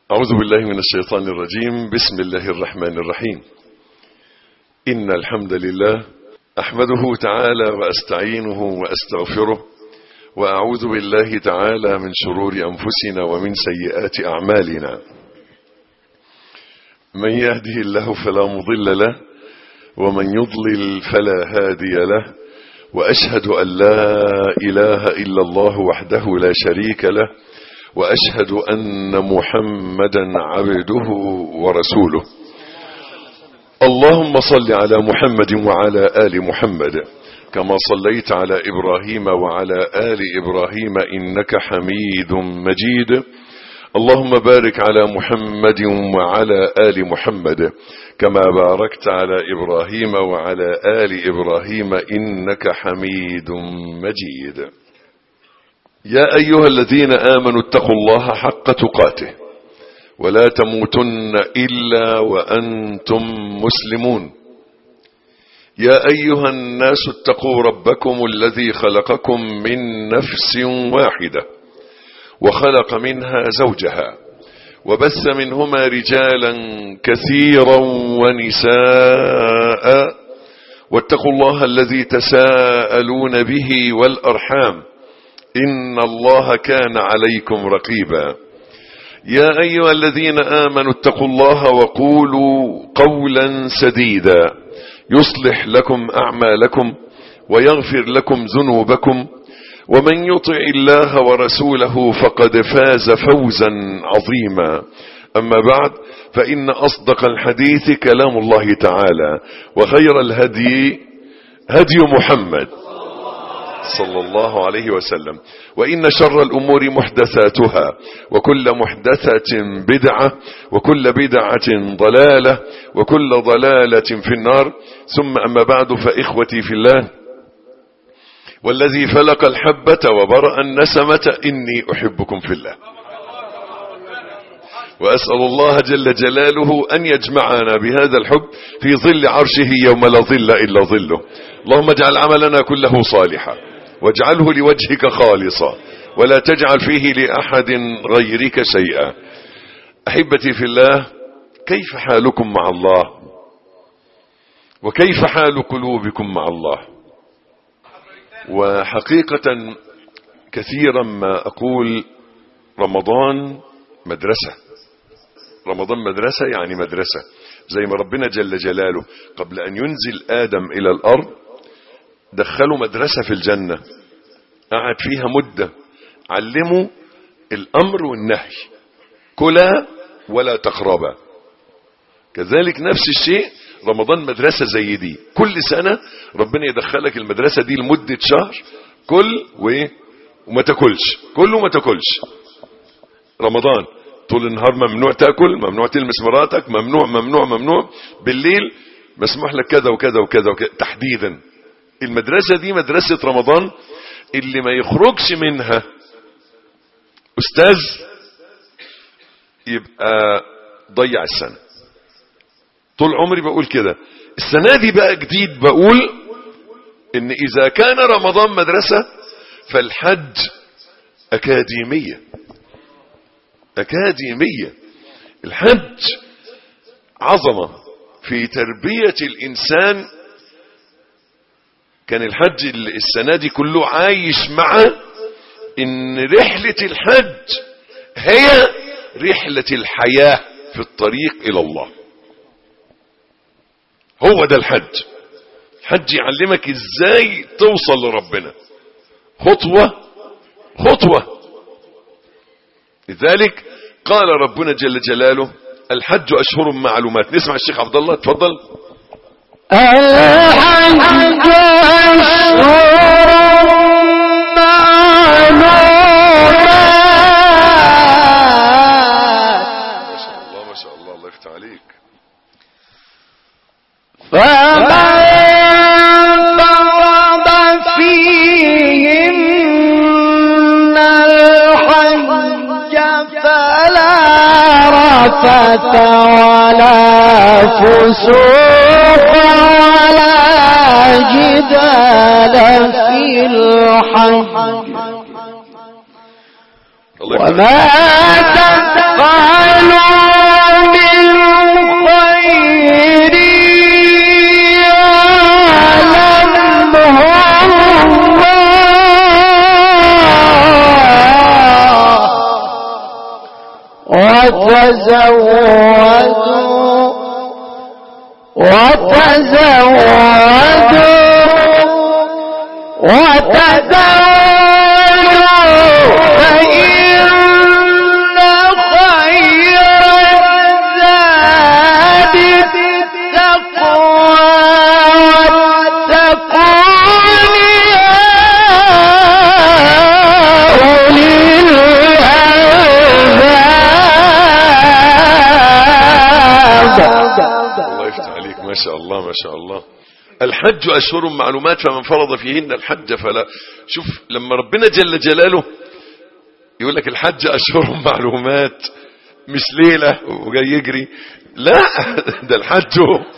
أعوذ بالله من الشيطان الرجيم بسم الله الرحمن الرحيم إن الحمد لله أحمده تعالى وأستعينه وأستغفره وأعوذ بالله تعالى من شرور أنفسنا ومن سيئات أعمالنا من يهده الله فلا مضل له ومن يضلل فلا هادي له وأشهد أن لا إله إلا الله وحده لا شريك له وأشهد أن محمدا عبده ورسوله اللهم صل على محمد وعلى آل محمد كما صليت على إبراهيم وعلى آل إبراهيم إنك حميد مجيد اللهم بارك على محمد وعلى آل محمد كما باركت على إبراهيم وعلى آل إبراهيم إنك حميد مجيد يا أيها الذين آمنوا اتقوا الله حق تقاته ولا تموتن إلا وأنتم مسلمون يا أيها الناس اتقوا ربكم الذي خلقكم من نفس واحدة وخلق منها زوجها وبث منهما رجالا كثيرا ونساء واتقوا الله الذي تساءلون به والأرحام إن الله كان عليكم رقيبا يا أيها الذين آمنوا اتقوا الله وقولوا قولا سديدا يصلح لكم أعمالكم ويغفر لكم ذنوبكم ومن يطع الله ورسوله فقد فاز فوزا عظيما أما بعد فإن أصدق الحديث كلام الله تعالى وخير الهدي هدي محمد صلى الله عليه وسلم وإن شر الأمور محدثاتها وكل محدثة بدعة وكل بدعة ضلالة وكل ضلالة في النار ثم أما بعد فإخوتي في الله والذي فلق الحبة وبرأ النسمة إني أحبكم في الله وأسأل الله جل جلاله أن يجمعنا بهذا الحب في ظل عرشه يوم لا ظل إلا ظله اللهم اجعل عملنا كله صالحا واجعله لوجهك خالصا ولا تجعل فيه لأحد غيرك شيئا أحبتي في الله كيف حالكم مع الله وكيف حال قلوبكم مع الله وحقيقة كثيرا ما أقول رمضان مدرسة رمضان مدرسة يعني مدرسة زي ما ربنا جل جلاله قبل أن ينزل آدم إلى الأرض دخلوا مدرسة في الجنة قعد فيها مدة علموا الأمر والنهي كلا ولا تقربا كذلك نفس الشيء رمضان مدرسة زي دي كل سنة ربنا يدخلك المدرسة دي لمدة شهر كل وايه وما تاكلش كل وما تاكلش رمضان طول النهار ممنوع تاكل ممنوع تلمس مراتك ممنوع ممنوع ممنوع بالليل مسموح لك كذا وكذا وكذا, وكذا تحديدا المدرسة دي مدرسة رمضان اللي ما يخرجش منها أستاذ يبقى ضيع السنة طول عمري بقول كده السنة دي بقى جديد بقول ان اذا كان رمضان مدرسة فالحج اكاديمية اكاديمية الحج عظمة في تربية الانسان كان الحج السنة دي كله عايش مع ان رحلة الحج هي رحلة الحياة في الطريق الى الله هو ده الحج الحج يعلمك ازاي توصل لربنا خطوة خطوة لذلك قال ربنا جل جلاله الحج اشهر معلومات نسمع الشيخ عبد الله تفضل الحج أشهر معلومات ما شاء الله ما شاء الله الله يفتح عليك فمن فرض فيهن الحج فلا رفث ولا فسوق ولا جدال في الحج الله يفتح وما تفعلوا تفعلوا من خير يعلمه الله وتزودوا وتزودوا وتزودوا فإن خير الزاد التقوى واتقون يا أولي الألباب الله يفتح عليك ما شاء الله ما شاء الله الحج أشهر معلومات فمن فرض فيهن الحج فلا شوف لما ربنا جل جلاله يقول لك الحج أشهر معلومات مش ليلة وجاي يجري لا ده الحج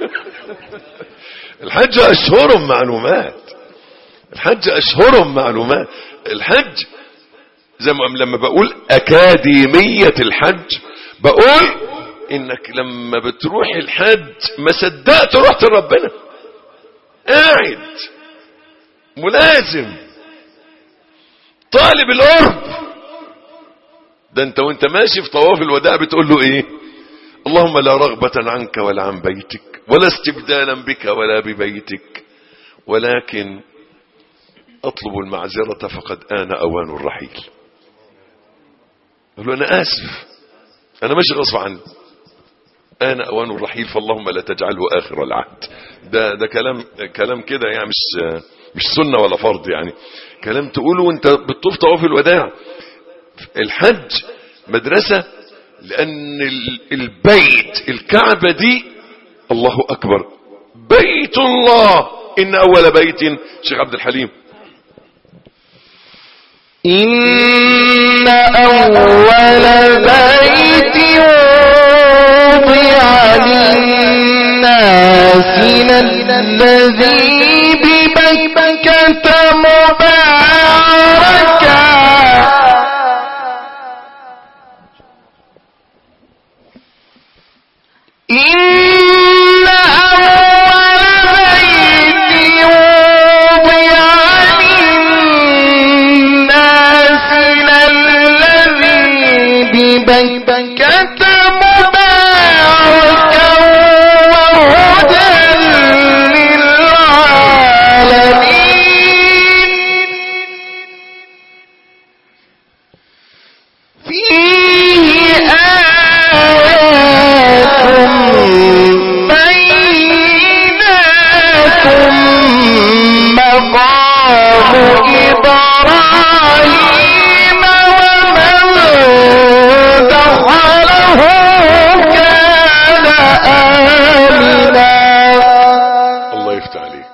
الحج أشهر معلومات الحج أشهر معلومات الحج زي ما لما بقول أكاديمية الحج بقول إنك لما بتروح الحج ما صدقت رحت لربنا قاعد ملازم طالب القرب ده انت وانت ماشي في طواف الوداع بتقول له ايه اللهم لا رغبة عنك ولا عن بيتك ولا استبدالا بك ولا ببيتك ولكن اطلب المعذرة فقد آن اوان الرحيل قال له انا اسف انا ماشي غصب عني آن أوان الرحيل فاللهم لا تجعله آخر العهد ده ده كلام كلام كده يعني مش مش سنة ولا فرض يعني كلام تقوله وانت بتطوف طواف الوداع الحج مدرسة لأن ال- البيت الكعبة دي الله أكبر بيت الله إن أول بيت شيخ عبد الحليم إن أول بيت وضع للناس الذي ببكة مباركا إن أول بيت وضع للناس الذي ببكة مباركا وهدى للعالمين فيه آيات بينات مقام إبراهيم ومن دخله كان آمنا الله يفتح عليك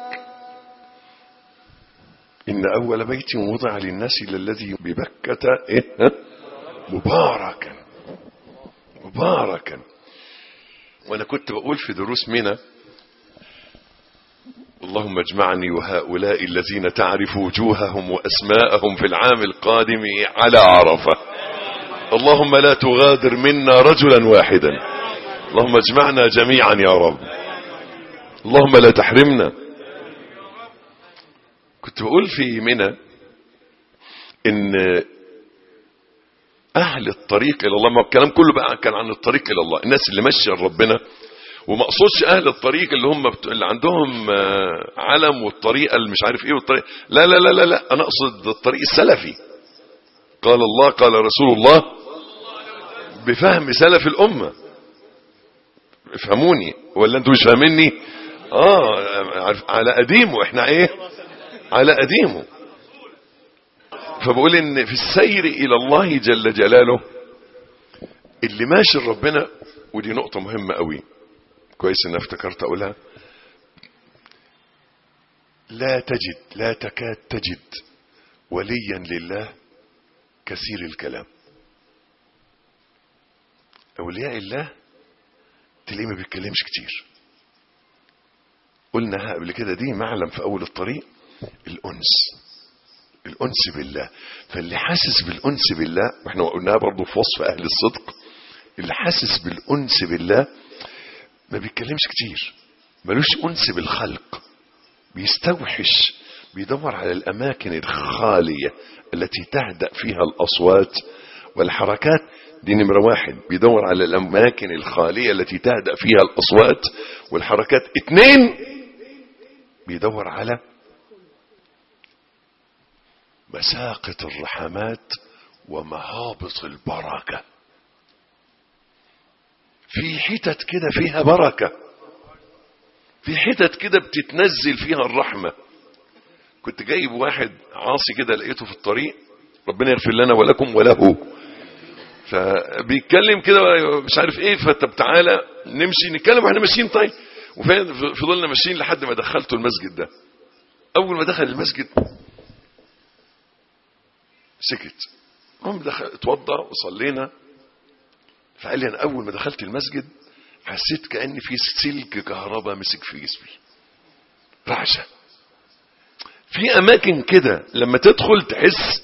إن أول بيت وضع للناس للذي ببكة إيه؟ ها؟ مباركا مباركا وأنا كنت بقول في دروس منى اللهم اجمعني وهؤلاء الذين تعرف وجوههم وأسماءهم في العام القادم على عرفة اللهم لا تغادر منا رجلا واحدا اللهم اجمعنا جميعا يا رب اللهم لا تحرمنا كنت بقول في منى ان اهل الطريق الى الله ما الكلام كله بقى كان عن الطريق الى الله الناس اللي ماشيه لربنا وما اقصدش اهل الطريق اللي هم بت... اللي عندهم آه، علم والطريقه اللي مش عارف ايه والطريقه لا لا لا لا لا انا اقصد الطريق السلفي قال الله قال رسول الله بفهم سلف الامه افهموني ولا انتوا مش فاهميني اه عارف- على قديمه احنا ايه على قديمه فبقول ان في السير الى الله جل جلاله اللي ماشي لربنا ودي نقطة مهمة قوي كويس ان افتكرت اقولها لا تجد لا تكاد تجد وليا لله كثير الكلام اولياء الله تلاقيه ما بيتكلمش كتير قلنا قبل كده دي معلم في اول الطريق الانس الانس بالله فاللي حاسس بالانس بالله واحنا قلناها برضو في وصف اهل الصدق اللي حاسس بالأنس بالله ما بيتكلمش كتير ملوش أنس بالخلق بيستوحش بيدور على الأماكن الخالية التي تهدأ فيها الأصوات والحركات دي نمرة واحد بيدور على الأماكن الخالية التي تهدأ فيها الأصوات والحركات اتنين بيدور على مساقط الرحمات ومهابط البركة في حتت كده فيها بركة في حتت كده بتتنزل فيها الرحمة كنت جايب واحد عاصي كده لقيته في الطريق ربنا يغفر لنا ولكم وله فبيتكلم كده مش عارف ايه فطب تعالى نمشي نتكلم واحنا ماشيين طيب وفضلنا ماشيين لحد ما دخلته المسجد ده اول ما دخل المسجد سكت المهم دخل اتوضى وصلينا فقال لي انا اول ما دخلت المسجد حسيت كان في سلك كهرباء مسك في جسمي رعشه في اماكن كده لما تدخل تحس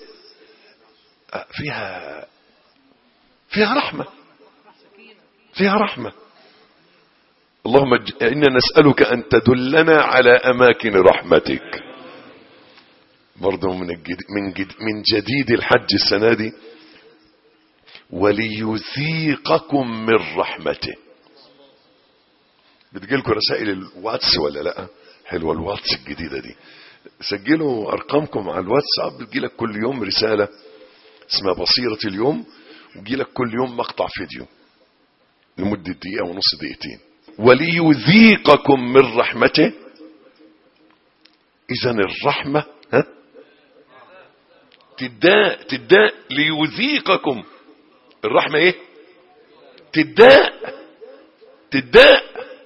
فيها فيها رحمه فيها رحمه اللهم انا نسالك ان تدلنا على اماكن رحمتك برضه من الجديد من جديد من جديد الحج السنه دي وليذيقكم من رحمته بتجيلكم رسائل الواتس ولا لا حلوه الواتس الجديده دي سجلوا ارقامكم على الواتساب بتجيلك كل يوم رساله اسمها بصيره اليوم ويجيلك كل يوم مقطع فيديو لمده دقيقه ونص دقيقتين وليذيقكم من رحمته اذا الرحمه ها تداء تداء ليذيقكم الرحمة ايه تداء تداء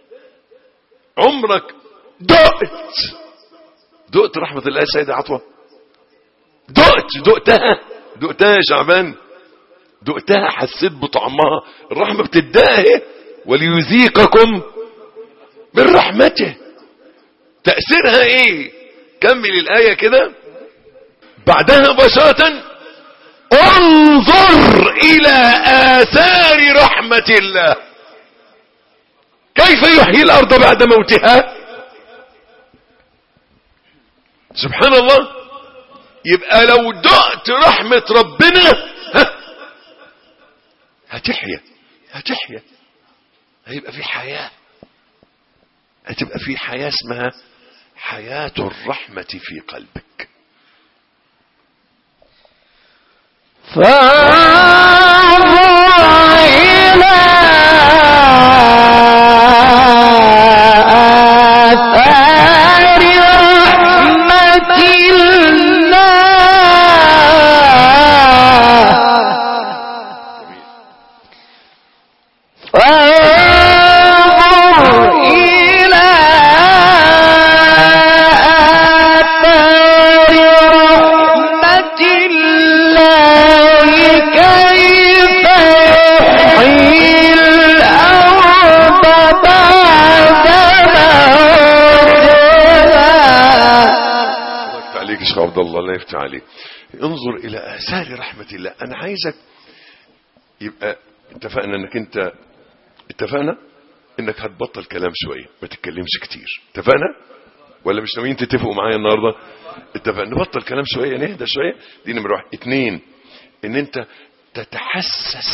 عمرك دقت دقت رحمة الله سيدة عطوة دقت دقتها دقتها يا شعبان دقتها حسيت بطعمها الرحمة بتداء اهي وليذيقكم من رحمته تأثيرها ايه كمل الآية كده بعدها مباشرة انظر الى اثار رحمة الله كيف يحيي الارض بعد موتها سبحان الله يبقى لو دقت رحمة ربنا ها هتحيا هتحيا هيبقى في حياة هتبقى في حياة اسمها حياة الرحمة في قلبك فانظر إلى آثار رحمة الله فانظر إلى آثار رحمة الله كيف يحيي الأرض بعد موتها الله يفتح عليك يا شيخ عبد الله الله يفتح عليك انظر الى اثار رحمه الله انا عايزك يبقى اتفقنا انك انت اتفقنا انك هتبطل كلام شويه ما تتكلمش كتير اتفقنا ولا مش ناويين تتفقوا معايا النهارده اتفقنا نبطل كلام شويه نهدى شويه دي نمره واحد اتنين ان انت تتحسس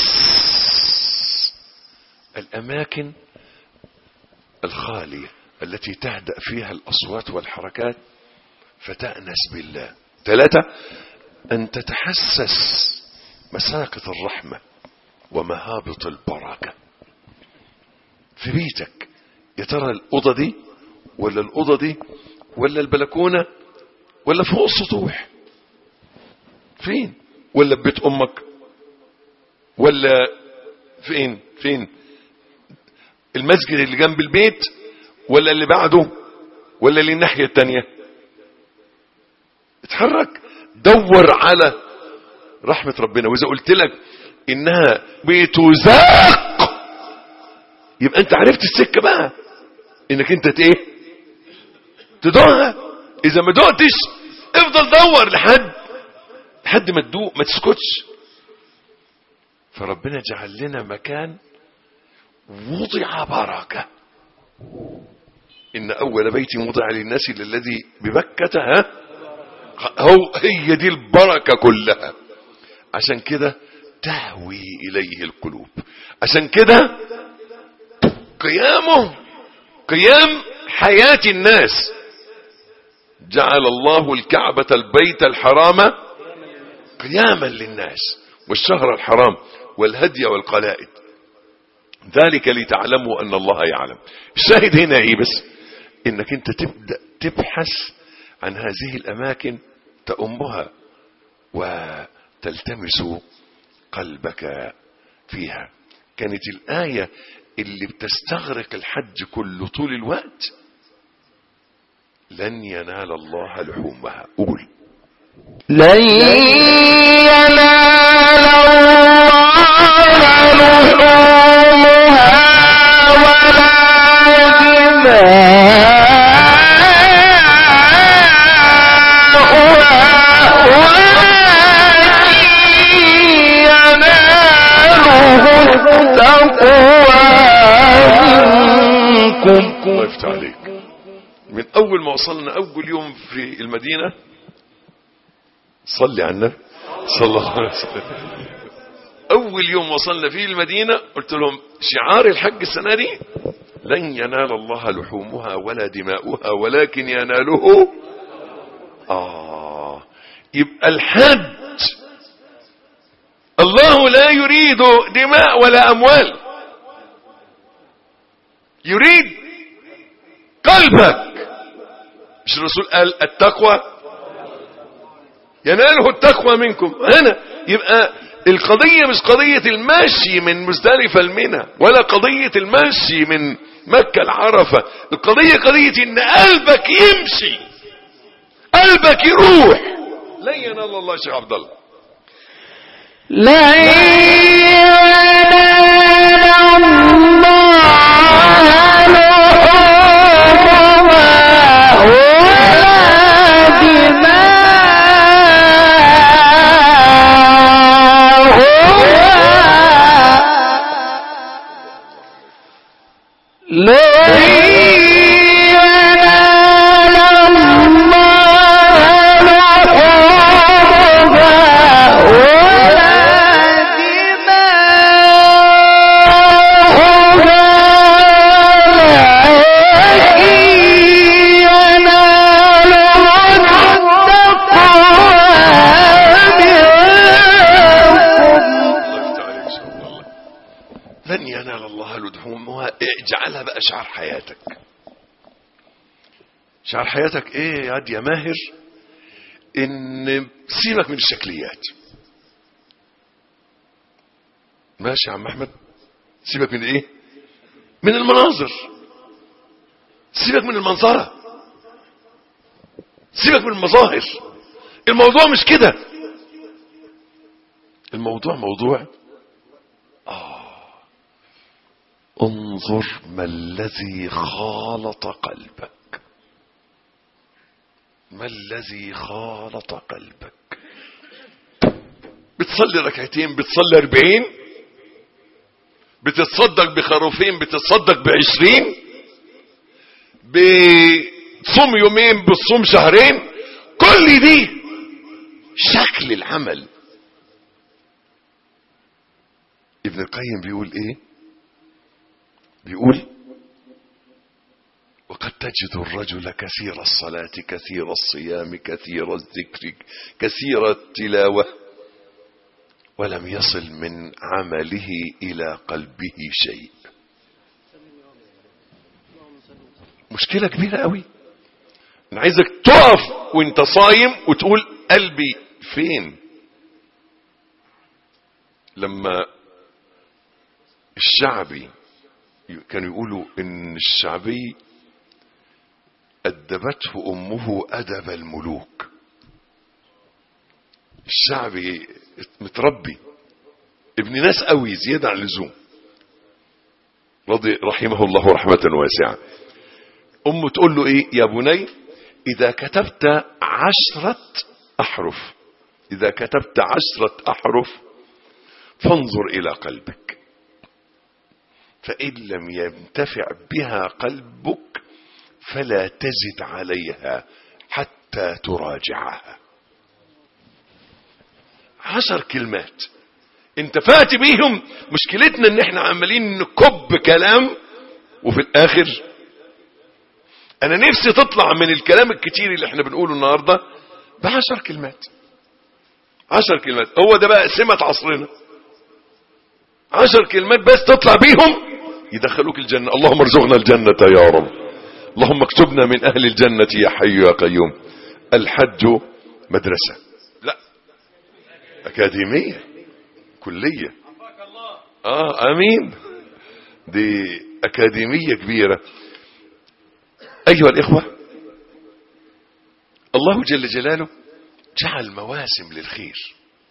الاماكن الخاليه التي تهدأ فيها الاصوات والحركات فتأنس بالله ثلاثة أن تتحسس مساقط الرحمة ومهابط البركة في بيتك يا ترى الأوضة دي ولا الأوضة دي ولا البلكونة ولا فوق السطوح فين ولا ببيت أمك ولا فين فين المسجد اللي جنب البيت ولا اللي بعده ولا اللي الناحية التانية اتحرك دور على رحمة ربنا وإذا قلت لك إنها بتزاق يبقى أنت عرفت السكة بقى إنك أنت ت- إيه تدوقها إذا ما دقتش افضل دور لحد لحد ما تدوق ما تسكتش فربنا جعل لنا مكان وضع بركة إن أول بيت وضع للناس للذي ببكة ها هو هي دي البركة كلها عشان كده تهوي إليه القلوب عشان كده قيامه قيام حياة الناس جعل الله الكعبة البيت الحرام قياما للناس والشهر الحرام والهدي والقلائد ذلك لتعلموا أن الله يعلم الشاهد هنا ايه بس انك انت تبدأ تبحث عن هذه الاماكن تأمها وتلتمس قلبك فيها كانت الآية اللي بتستغرق الحج كله طول الوقت لن ينال الله لحومها قول لن ينال الله لحومها ولا دماؤها ولكن يناله التقوى منكم الله يفتح عليك من اول ما وصلنا اول يوم في المدينة صلي على النبي صلى الله عليه وسلم اول يوم وصلنا فيه المدينة قلت لهم شعار الحج السنة دي لن ينال الله لحومها ولا دماؤها ولكن يناله آه يبقى الحج الله لا يريد دماء ولا أموال يريد قلبك مش الرسول قال التقوى يناله التقوى منكم هنا يبقى القضية مش قضية المشي من مزدلفة المنى ولا قضية المشي من مكة العرفة القضية قضية ان قلبك يمشي قلبك يروح لن ينال الله شيخ عبد الله لن ينال الله لحومها ولا دماؤها لن ينال الله لحومها ولا دماؤها ولكن ينالها التقوى منكم لن ينال الله لحومها اجعلها بقى شعار حياتك شعار حياتك ايه يا عاد يا ماهر ان سيبك من الشكليات ماشي يا عم احمد سيبك من ايه من المناظر سيبك من المنظرة سيبك من المظاهر الموضوع مش كده الموضوع موضوع انظر ما الذي خالط قلبك ما الذي خالط قلبك بتصلي ركعتين بتصلي اربعين بتتصدق بخروفين بتتصدق بعشرين بتصوم يومين بتصوم شهرين كل دي شكل العمل ابن القيم بيقول ايه بيقول وقد تجد الرجل كثير الصلاة كثير الصيام كثير الذكر كثير التلاوة ولم يصل من عمله إلى قلبه شيء مشكلة كبيرة قوي أنا عايزك تقف وانت صايم وتقول قلبي فين لما الشعبي كانوا يقولوا ان الشعبي أدبته أمه أدب الملوك الشعبي متربي ابن ناس قوي زيادة عن اللزوم رضي رحمه الله رحمة واسعة أمه تقول له إيه يا بني إذا كتبت عشرة أحرف إذا كتبت عشرة أحرف فانظر إلى قلبك فإن لم ينتفع بها قلبك فلا تزد عليها حتى تراجعها عشر كلمات انتفعت بيهم مشكلتنا ان احنا عمالين نكب كلام وفي الاخر انا نفسي تطلع من الكلام الكتير اللي احنا بنقوله النهاردة بعشر كلمات عشر كلمات هو ده بقى سمة عصرنا عشر كلمات بس تطلع بيهم يدخلوك الجنة اللهم ارزقنا الجنة يا رب اللهم اكتبنا من اهل الجنة يا حي يا قيوم الحج مدرسة لا اكاديمية كلية اه امين دي اكاديمية كبيرة ايها الاخوة الله جل جلاله جعل مواسم للخير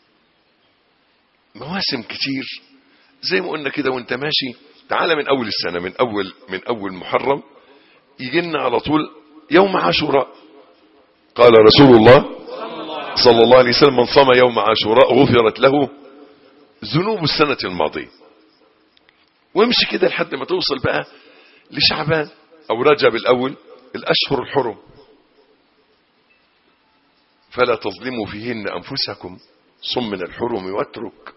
مواسم كتير زي ما قلنا كده وانت ماشي تعالى من اول السنة من اول من اول محرم يجي لنا على طول يوم عاشوراء قال رسول الله صلى الله عليه وسلم من صام يوم عاشوراء غفرت له ذنوب السنة الماضية وامشي كده لحد ما توصل بقى لشعبان او رجب الاول الاشهر الحرم فلا تظلموا فيهن انفسكم صم من الحرم واترك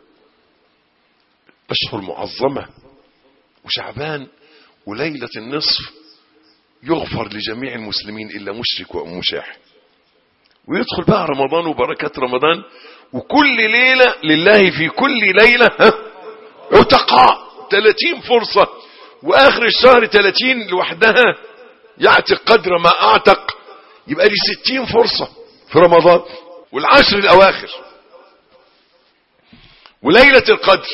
اشهر معظمة وشعبان وليلة النصف يغفر لجميع المسلمين الا مشرك ومشاح ويدخل بقى رمضان وبركات رمضان وكل ليلة لله في كل ليلة ها عتقاء 30 فرصة واخر الشهر 30 لوحدها يعتق قدر ما اعتق يبقى لي 60 فرصة في رمضان والعشر الاواخر وليلة القدر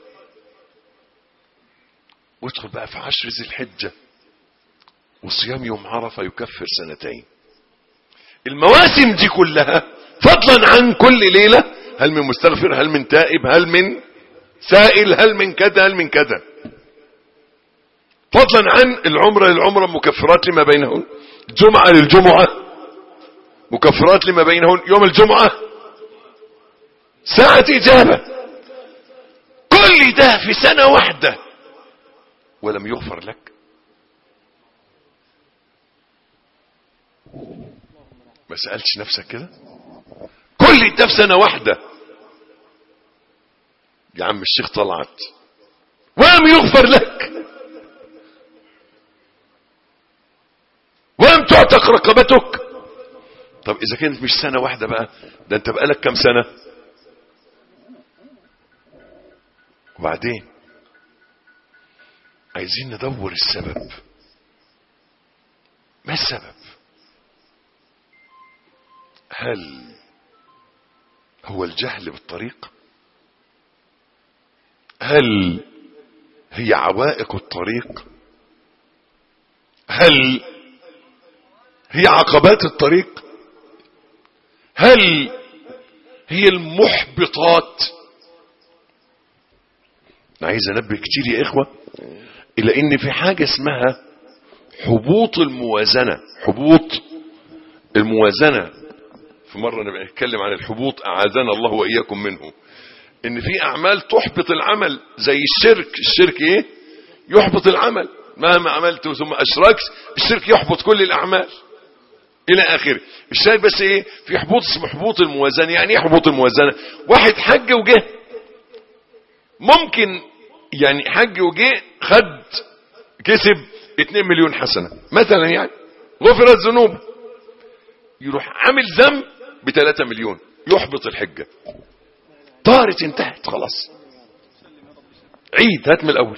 وادخل بقى في عشر ذي الحجة وصيام يوم عرفة يكفر سنتين المواسم دي كلها فضلا عن كل ليلة هل من مستغفر هل من تائب هل من سائل هل من كذا هل من كذا فضلا عن العمرة للعمرة مكفرات لما بينهن جمعة للجمعة مكفرات لما بينهن يوم الجمعة ساعة إجابة كل ده في سنة واحدة ولم يغفر لك ما سألتش نفسك كده كل ده في سنة واحدة يا عم الشيخ طلعت ولم يغفر لك ولم تعتق رقبتك طب اذا كانت مش سنة واحدة بقى ده انت بقالك كم سنة وبعدين عايزين ندور السبب ما السبب هل هو الجهل بالطريق هل هي عوائق الطريق هل هي عقبات الطريق هل هي المحبطات أنا عايز انبه كتير يا اخوة الى ان في حاجة اسمها حبوط الموازنة حبوط الموازنة في مرة نبقى نتكلم عن الحبوط اعاذنا الله واياكم منه ان في اعمال تحبط العمل زي الشرك الشرك ايه يحبط العمل مهما عملت ثم اشركت الشرك يحبط كل الاعمال الى اخره الشاهد بس ايه في حبوط اسمه حبوط الموازنه يعني ايه حبوط الموازنه واحد حج وجه ممكن يعني حج وجه خد كسب 2 مليون حسنه مثلا يعني غفرت ذنوبه يروح عامل ذنب ب 3 مليون يحبط الحجه طارت انتهت خلاص عيد هات من الاول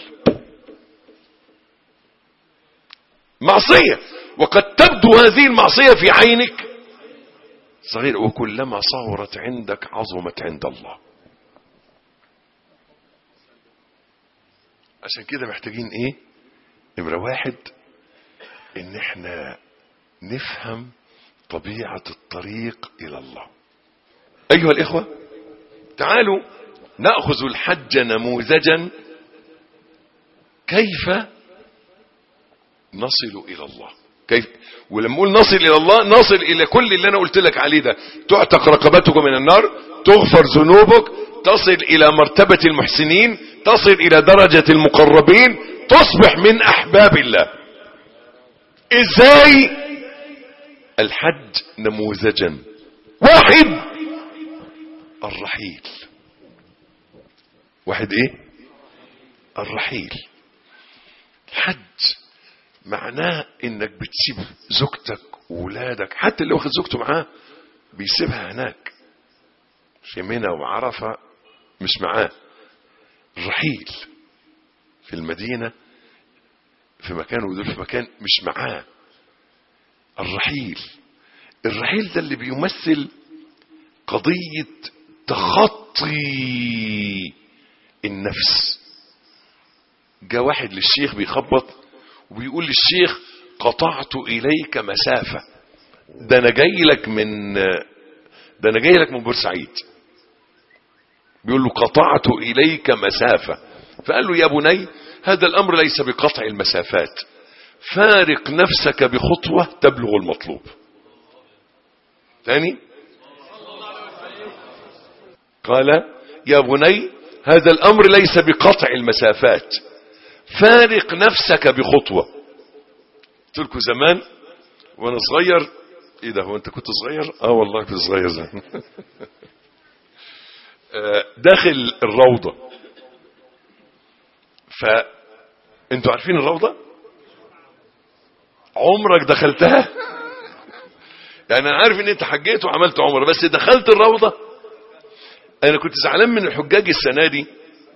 معصية وقد تبدو هذه المعصية في عينك صغير وكلما صغرت عندك عظمت عند الله عشان كده محتاجين ايه نمرة واحد ان احنا نفهم طبيعة الطريق الى الله ايها الاخوة تعالوا نأخذ الحج نموذجا كيف نصل إلى الله كيف ولما نقول نصل إلى الله نصل إلى كل اللي أنا قلت لك عليه ده تعتق رقبتك من النار تغفر ذنوبك تصل الى مرتبة المحسنين تصل الى درجة المقربين تصبح من احباب الله ازاي الحج نموذجا واحد الرحيل واحد ايه الرحيل الحج معناه انك بتسيب زوجتك وولادك حتى اللي واخد زوجته معاه بيسيبها هناك في منى وعرفة مش معاه الرحيل في المدينة في مكان ودول في مكان مش معاه الرحيل الرحيل ده اللي بيمثل قضية تخطي النفس جاء واحد للشيخ بيخبط وبيقول للشيخ قطعت إليك مسافة ده أنا جاي لك من ده أنا جاي لك من بورسعيد بيقول له قطعت إليك مسافة فقال له يا بني هذا الأمر ليس بقطع المسافات فارق نفسك بخطوة تبلغ المطلوب ثاني قال يا بني هذا الأمر ليس بقطع المسافات فارق نفسك بخطوة قلت لكم زمان وانا صغير ايه ده هو انت كنت صغير اه والله كنت صغير زمان داخل الروضة فانتوا عارفين الروضة عمرك دخلتها يعني انا عارف ان انت حجيت وعملت عمره بس دخلت الروضة انا كنت زعلان من الحجاج السنة دي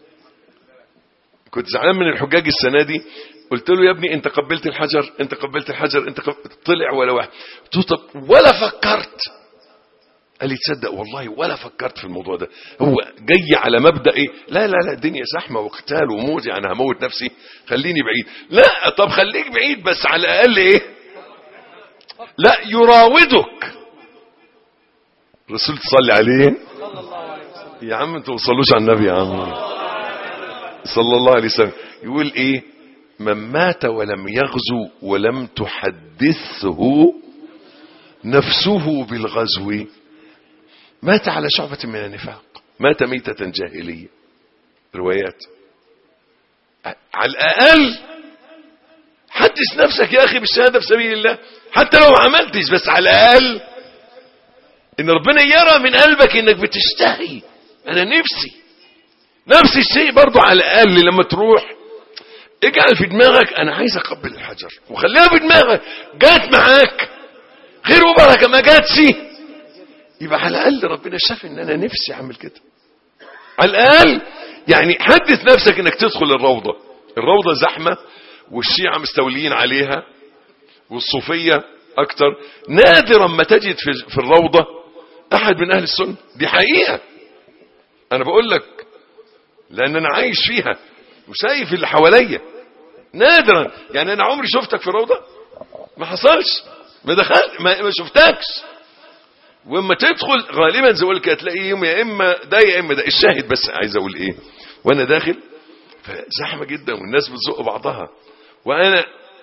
كنت زعلان من الحجاج السنة دي قلت له يا ابني انت قبلت الحجر انت قبلت الحجر انت قبلت طلع ولا واحد قلت له طب ولا فكرت قال لي تصدق والله ولا فكرت في الموضوع ده هو جاي على مبدا ايه لا لا لا الدنيا زحمه وقتال وموت يعني هموت نفسي خليني بعيد لا طب خليك بعيد بس على الاقل ايه لا يراودك الرسول تصلي عليه يا عم انتوا وصلوش على النبي يا عم صلى الله عليه وسلم يقول ايه من مات ولم يغزو ولم تحدثه نفسه بالغزو مات على شعبة من النفاق مات ميتة جاهلية روايات على الأقل حدث نفسك يا أخي بالشهادة في سبيل الله حتى لو ما عملتش بس على الأقل إن ربنا يرى من قلبك إنك بتشتهي أنا نفسي نفس الشيء برضو على الأقل لما تروح اجعل في دماغك أنا عايز أقبل الحجر وخليها في دماغك جات معاك خير وبركة ما جاتش يبقى على الأقل ربنا شاف إن أنا نفسي أعمل كده على الأقل يعني حدث نفسك إنك تدخل الروضة الروضة زحمة والشيعة مستوليين عليها والصوفية أكتر نادرا ما تجد في, في الروضة أحد من أهل السنة دي حقيقة أنا بقول لك لأن أنا عايش فيها وشايف اللي حواليا نادرا يعني أنا عمري شفتك في الروضة ما حصلش ما دخلت ما, ما شفتكش واما تدخل غالبا زي ما هتلاقيهم يا اما ده يا اما ده الشاهد بس عايز اقول ايه وانا داخل فزحمه جدا والناس بتزق بعضها وانا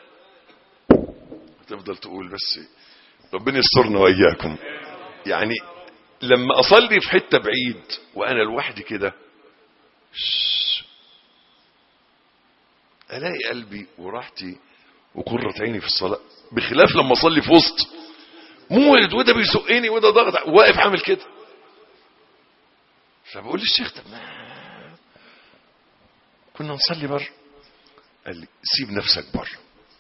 تفضل تقول بس ربنا يسترنا واياكم يعني لما اصلي في حته بعيد وانا لوحدي كده الاقي قلبي وراحتي وقرة عيني في الصلاه بخلاف لما اصلي في وسط مولد وده بيزقني وده ضغط واقف عامل كده فبقول للشيخ طب ما كنا نصلي بره قال لي سيب نفسك بره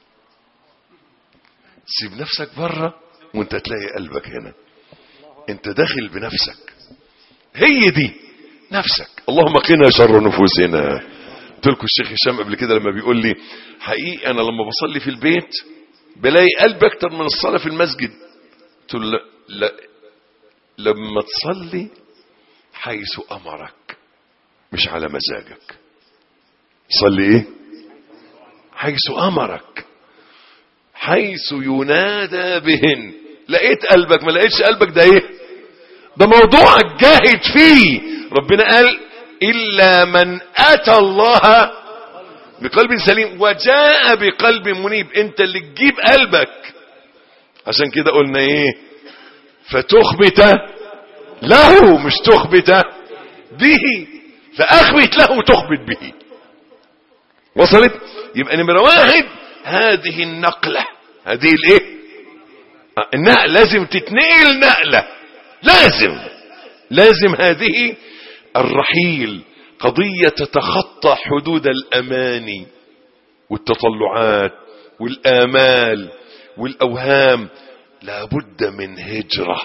سيب نفسك بره وانت تلاقي قلبك هنا انت داخل بنفسك هي دي نفسك اللهم قنا شر نفوسنا قلت لكم الشيخ هشام قبل كده لما بيقول لي حقيقي انا لما بصلي في البيت بلاقي قلبي اكتر من الصلاه في المسجد قلت له لا, لا لما تصلي حيث امرك مش على مزاجك صلي ايه حيث امرك حيث ينادى بهن لقيت قلبك ما لقيتش قلبك ده ايه ده موضوعك جاهد فيه ربنا قال الا من اتى الله بقلب سليم وجاء بقلب منيب انت اللي تجيب قلبك عشان كده قلنا ايه فتخبت له مش تخبت به فأخبت له تخبت به وصلت يبقى نمرة واحد هذه النقلة هذه الايه آه، النقل لازم تتنقل نقلة لازم لازم هذه الرحيل قضية تتخطى حدود الأماني والتطلعات والآمال والأوهام لابد من هجرة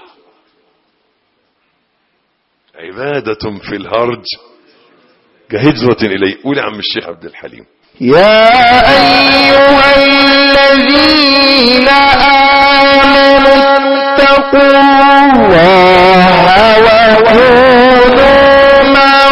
عبادة في الهرج كهجرة إليه قول يا عم الشيخ عبد الحليم يا أيها الذين آمنوا اتقوا الله وكونوا مع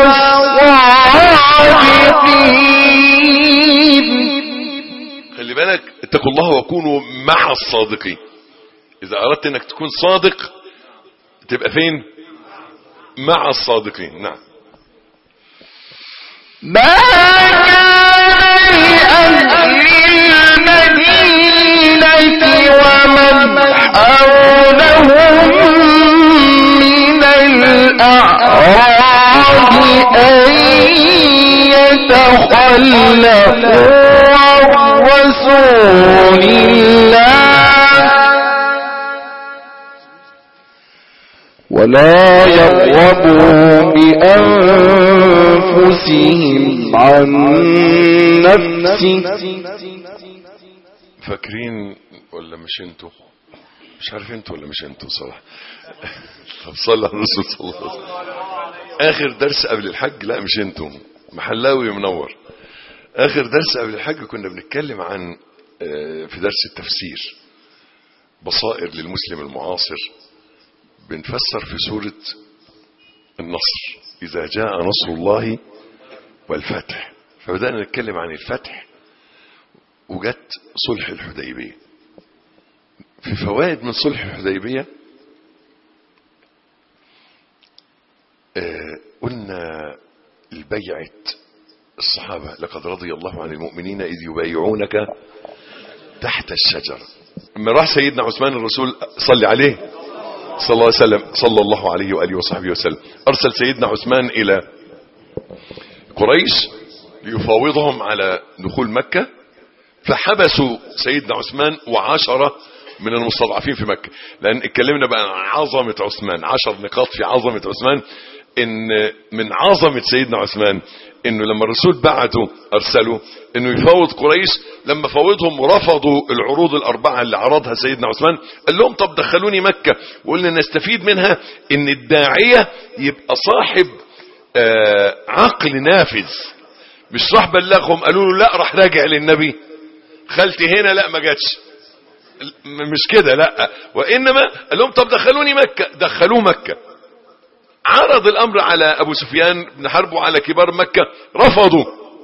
الصادقين خلي بالك اتقوا الله وكونوا مع الصادقين إذا أردت أنك تكون صادق تبقى فين مع الصادقين نعم ما كان لأهل المدينة ومن حولهم من الأعراب أن يتخلفوا عن رسول الله ولا يرغبوا بأنفسهم عن نفسه فاكرين ولا مش انتوا مش عارف انتوا ولا مش انتوا صراحة طب صلى على الرسول صلى الله عليه وسلم اخر درس قبل الحج لا مش انتوا محلاوي منور اخر درس قبل الحج كنا بنتكلم عن آه، في درس التفسير بصائر للمسلم المعاصر بنفسر في سورة النصر إذا جاء نصر الله والفتح فبدأنا نتكلم عن الفتح وجت صلح الحديبية في فوائد من صلح الحديبية آه، قلنا البيعة الصحابة لقد رضي الله عن المؤمنين إذ يبايعونك تحت الشجرة لما راح سيدنا عثمان الرسول صلي عليه صلى الله عليه وسلم صلى الله عليه وآله وصحبه وسلم أرسل سيدنا عثمان إلى قريش ليفاوضهم على دخول مكة فحبسوا سيدنا عثمان وعشرة من المستضعفين في مكة لأن اتكلمنا بقى عن عظمة عثمان عشر نقاط في عظمة عثمان إن من عظمة سيدنا عثمان إنه لما الرسول بعته أرسله إنه يفاوض قريش لما فاوضهم ورفضوا العروض الأربعة اللي عرضها سيدنا عثمان قال لهم طب دخلوني مكة وقلنا نستفيد منها إن الداعية يبقى صاحب آه عقل نافذ مش راح بلغهم قالوا له لا راح راجع للنبي خالتي هنا لا ما جاتش م- مش كده لا وانما قال لهم طب دخلوني مكه دخلوه مكه عرض الامر على ابو سفيان بن حرب وعلى كبار مكه رفضوا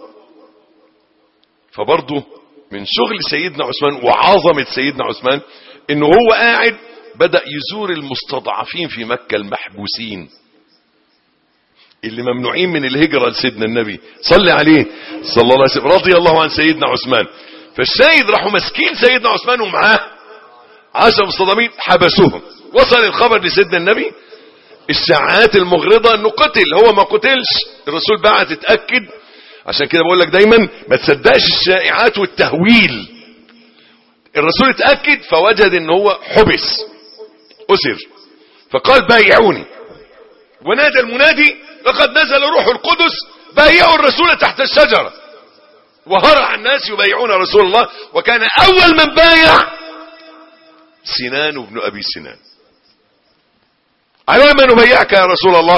فبرضه من شغل سيدنا عثمان وعظمه سيدنا عثمان انه هو قاعد بدا يزور المستضعفين في مكه المحبوسين اللي ممنوعين من الهجرة لسيدنا النبي صلي عليه صلى الله عليه وسلم رضي الله عن سيدنا عثمان فالسيد راحوا ماسكين سيدنا عثمان ومعاه عشر مصطدمين حبسوهم وصل الخبر لسيدنا النبي الساعات المغرضة انه قتل هو ما قتلش الرسول بعت اتأكد عشان كده بقول لك دايما ما تصدقش الشائعات والتهويل الرسول اتأكد فوجد ان هو حبس أسر فقال بايعوني ونادى المنادي لقد نزل روح القدس بايعوا الرسول تحت الشجرة وهرع الناس يبايعون رسول الله وكان أول من بايع سنان بن أبي سنان على ما نبايعك يا رسول الله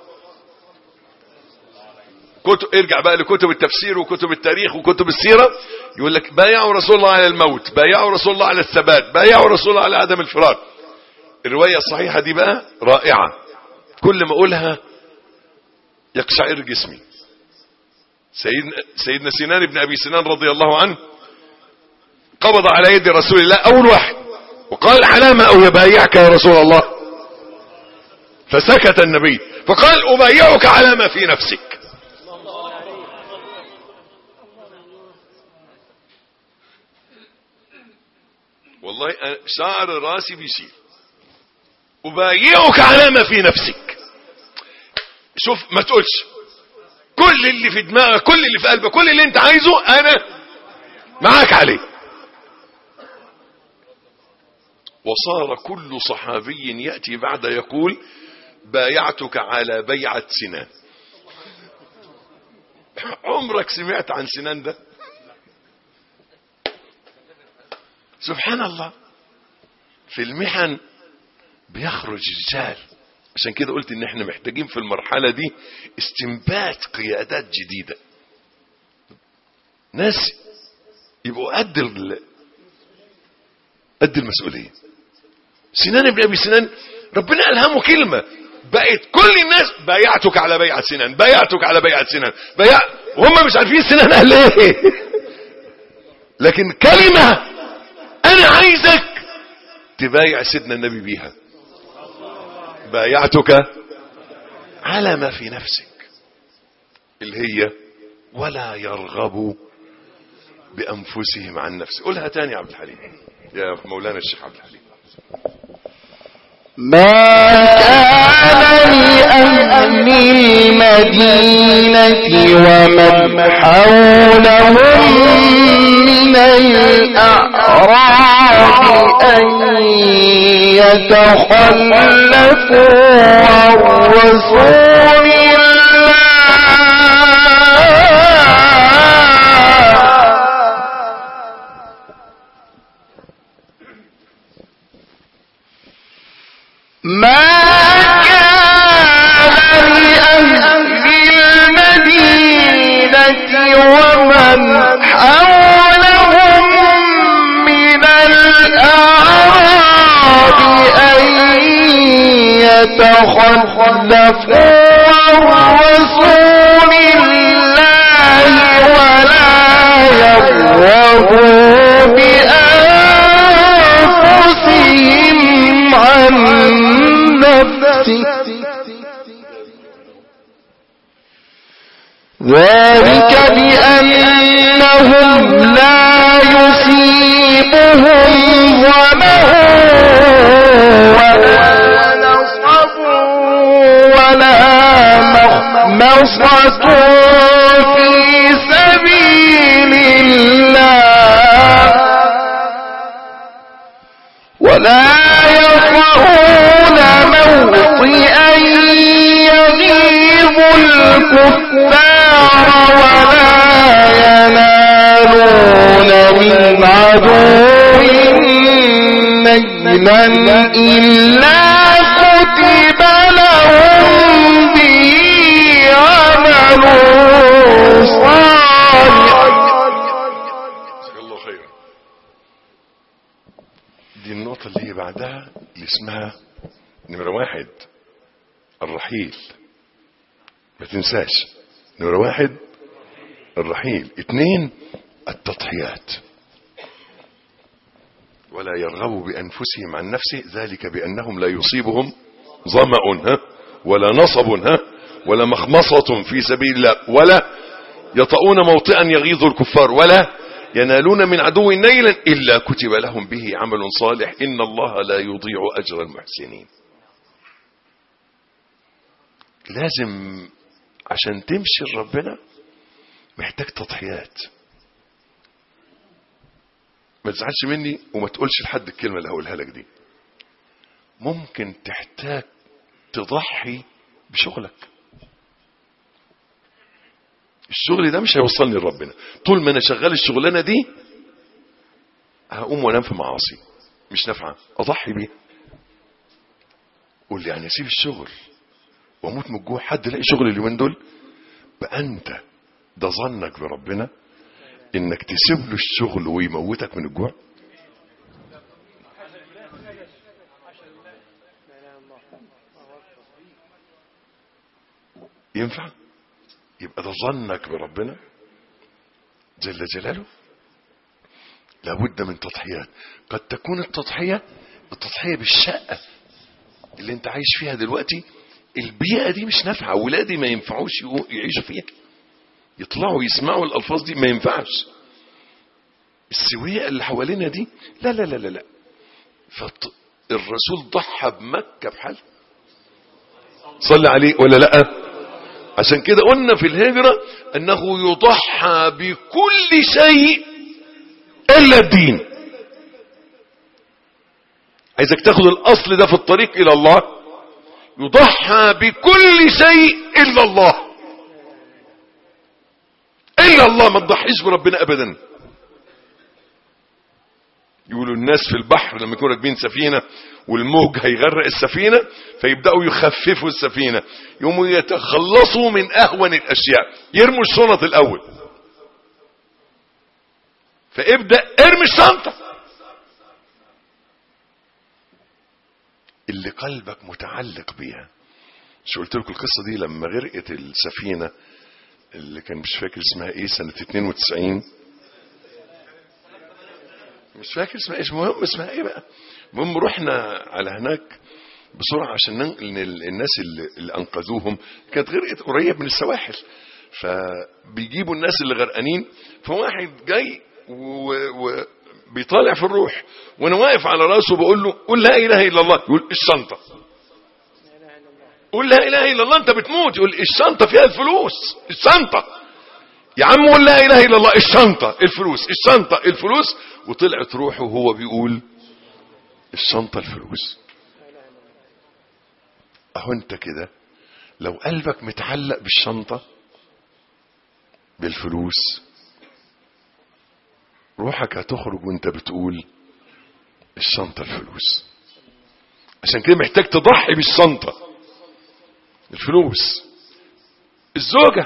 كتب ارجع بقى لكتب التفسير وكتب التاريخ وكتب السيرة يقول لك بايعوا رسول الله على الموت بايعوا رسول الله على الثبات بايعوا رسول الله على عدم الفرار الرواية الصحيحة دي بقى رائعة كل ما اقولها يقشعر جسمي سيدنا, سيدنا سنان بن ابي سنان رضي الله عنه قبض على يد رسول الله اول واحد وقال على ما او يبايعك يا رسول الله فسكت النبي فقال ابايعك على ما في نفسك والله أنا شعر راسي بيشيل أبايعك على ما في نفسك شوف ما تقولش كل اللي في دماغك كل اللي في قلبك كل اللي انت عايزه انا معاك عليه وصار كل صحابي يأتي بعد يقول بايعتك على بيعة سنان عمرك سمعت عن سنان ده سبحان الله في المحن بيخرج رجال عشان كده قلت ان احنا محتاجين في المرحلة دي استنبات قيادات جديدة ناس يبقوا قد ال... قد المسؤولية سنان ابن ابي سنان ربنا الهمه كلمة بقت كل الناس بايعتك على بيعة سنان بايعتك على بيعة سنان بايع وهم مش عارفين سنان قال ايه لكن كلمة انا عايزك تبايع سيدنا النبي بيها بايعتك على ما في نفسك اللي هي ولا يرغبوا بأنفسهم عن نفسه قولها تاني يا عبد الحليم يا مولانا الشيخ عبد الحليم ما كان لأهل المدينة ومن حولهم من الأعراب أن يتخلفوا عن رسول الله ما كان لأهل المدينة ومن حولهم من الأعراب أن يتخلفوا عن رسول الله ولا يرغبوا بأنفسهم عن نفسه ذلك بأنهم لا يصيبهم ظمأ ولا نصب ولا مخمصة في سبيل الله ولا يطعون موطئا يغيظ الكفار ولا ينالون من عدو نيلا إلا كتب لهم به عمل صالح جزاك الله خيرا دي النقطة اللي هي بعدها اللي اسمها نمرة واحد الرحيل ما تنساش نمرة واحد الرحيل اتنين التضحيات ولا يرغبوا بأنفسهم عن نفسه ذلك بأنهم لا يصيبهم ظمأ ها ولا نصب ها ولا مخمصة في سبيل الله ولا يطؤون موطئا يغيظ الكفار ولا ينالون من عدو نيلا إلا كتب لهم به عمل صالح إن الله لا يضيع أجر المحسنين لازم عشان تمشي لربنا محتاج تضحيات ما تزعلش مني وما تقولش لحد الكلمة اللي هقولها لك دي ممكن تحتاج تضحي بشغلك الشغل ده مش هيوصلني لربنا طول ما انا شغال الشغلانه دي هقوم وانام في معاصي مش نافعه اضحي بيها قول لي يعني اسيب الشغل واموت من الجوع حد يلاقي شغل اليومين دول بقى انت ده ظنك بربنا انك تسيب له الشغل ويموتك من الجوع ينفع يبقى ده ظنك بربنا جل جلاله لابد من تضحيات قد تكون التضحية التضحية بالشقة اللي انت عايش فيها دلوقتي البيئة دي مش نافعة ولادي ما ينفعوش يقو- يعيشوا فيها يطلعوا يسمعوا الألفاظ دي ما ينفعش السوية اللي حوالينا دي لا لا لا لا لا فالرسول ضحى بمكة بحال صلى عليه ولا لا عشان كده قلنا في الهجرة انه يضحى بكل شيء الا الدين عايزك تاخد الاصل ده في الطريق الى الله يضحى بكل شيء الا الله الا الله ما تضحيش بربنا ابدا يقولوا الناس في البحر لما يكونوا راكبين سفينة والموج هيغرق السفينة فيبدأوا يخففوا السفينة يقوموا يتخلصوا من أهون الأشياء يرموا الشنط الأول فابدأ ارمي الشنطة اللي قلبك متعلق بيها مش قلت لكم القصة دي لما غرقت السفينة اللي كان مش فاكر اسمها ايه سنة 92 مش فاكر اسمها ايش مهم اسمها ايه بقى المهم رحنا على هناك بسرعة عشان ننقل الناس اللي, اللي انقذوهم كانت غرقت قريب من السواحل فبيجيبوا الناس اللي غرقانين فواحد جاي وبيطالع في الروح وانا واقف على راسه بقول له قول لا اله الا الله يقول الشنطة قول لا اله الا الله انت بتموت يقول الشنطة فيها الفلوس الشنطة يا عم قول لا اله الا الله الشنطة الفلوس الشنطة الفلوس وطلعت روحه وهو بيقول الشنطة الفلوس اهو انت كده لو قلبك متعلق بالشنطة بالفلوس روحك هتخرج وانت بتقول الشنطة الفلوس عشان كده محتاج تضحي بالشنطة الفلوس الزوجة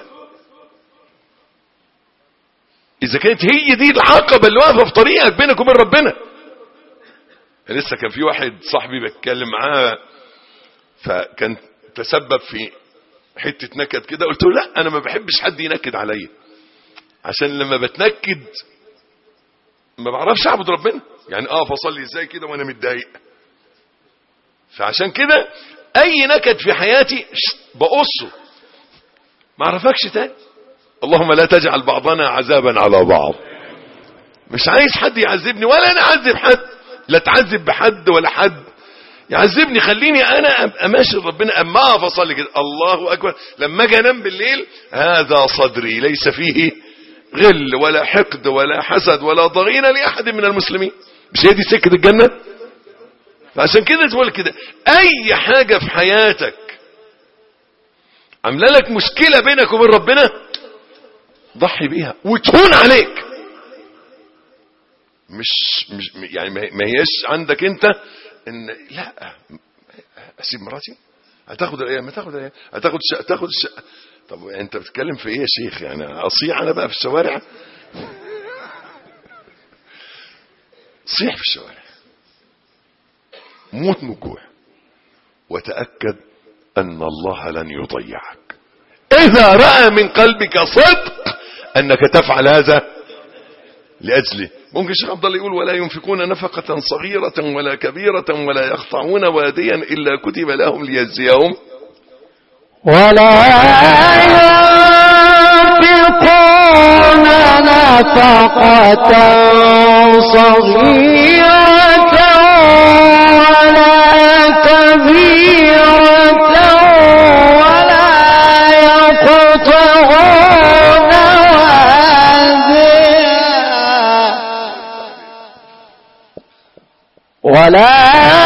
اذا كانت هي دي العقبة اللي واقفة في طريقك بينك وبين ربنا لسه كان في واحد صاحبي بتكلم معاه فكان تسبب في حتة نكد كده قلت له لا انا ما بحبش حد ينكد عليا عشان لما بتنكد ما بعرفش اعبد ربنا يعني اقف اصلي ازاي كده وانا متضايق فعشان كده اي نكد في حياتي بقصه ما اعرفكش تاني اللهم لا تجعل بعضنا عذابا على بعض مش عايز حد يعذبني ولا انا اعذب حد لا تعذب بحد ولا حد يعذبني خليني انا ابقى ماشي ربنا اما اقف اصلي كده الله اكبر لما اجي انام بالليل هذا صدري ليس فيه غل ولا حقد ولا حسد ولا ضغينه لاحد من المسلمين مش هي دي سكه الجنه فعشان كده تقول كده اي حاجه في حياتك عامله لك مشكله بينك وبين ربنا ضحي بيها وتهون عليك مش مش يعني ما هيش عندك انت ان لا اسيب مراتي هتاخد الايام هتاخد الايام هتاخد الشقه تاخد الشقه طب انت بتتكلم في ايه يا شيخ يعني اصيح انا بقى في الشوارع صيح في الشوارع موت من الجوع وتاكد ان الله لن يضيعك اذا راى من قلبك صدق انك تفعل هذا لاجله ممكن الشيخ عبد الله يقول ولا ينفقون نفقة صغيرة ولا كبيرة ولا يقطعون واديا إلا كتب لهم ليجزيهم ولا ينفقون نفقة صغيرة ولا كبيرة ولا يقطعون واديا ولا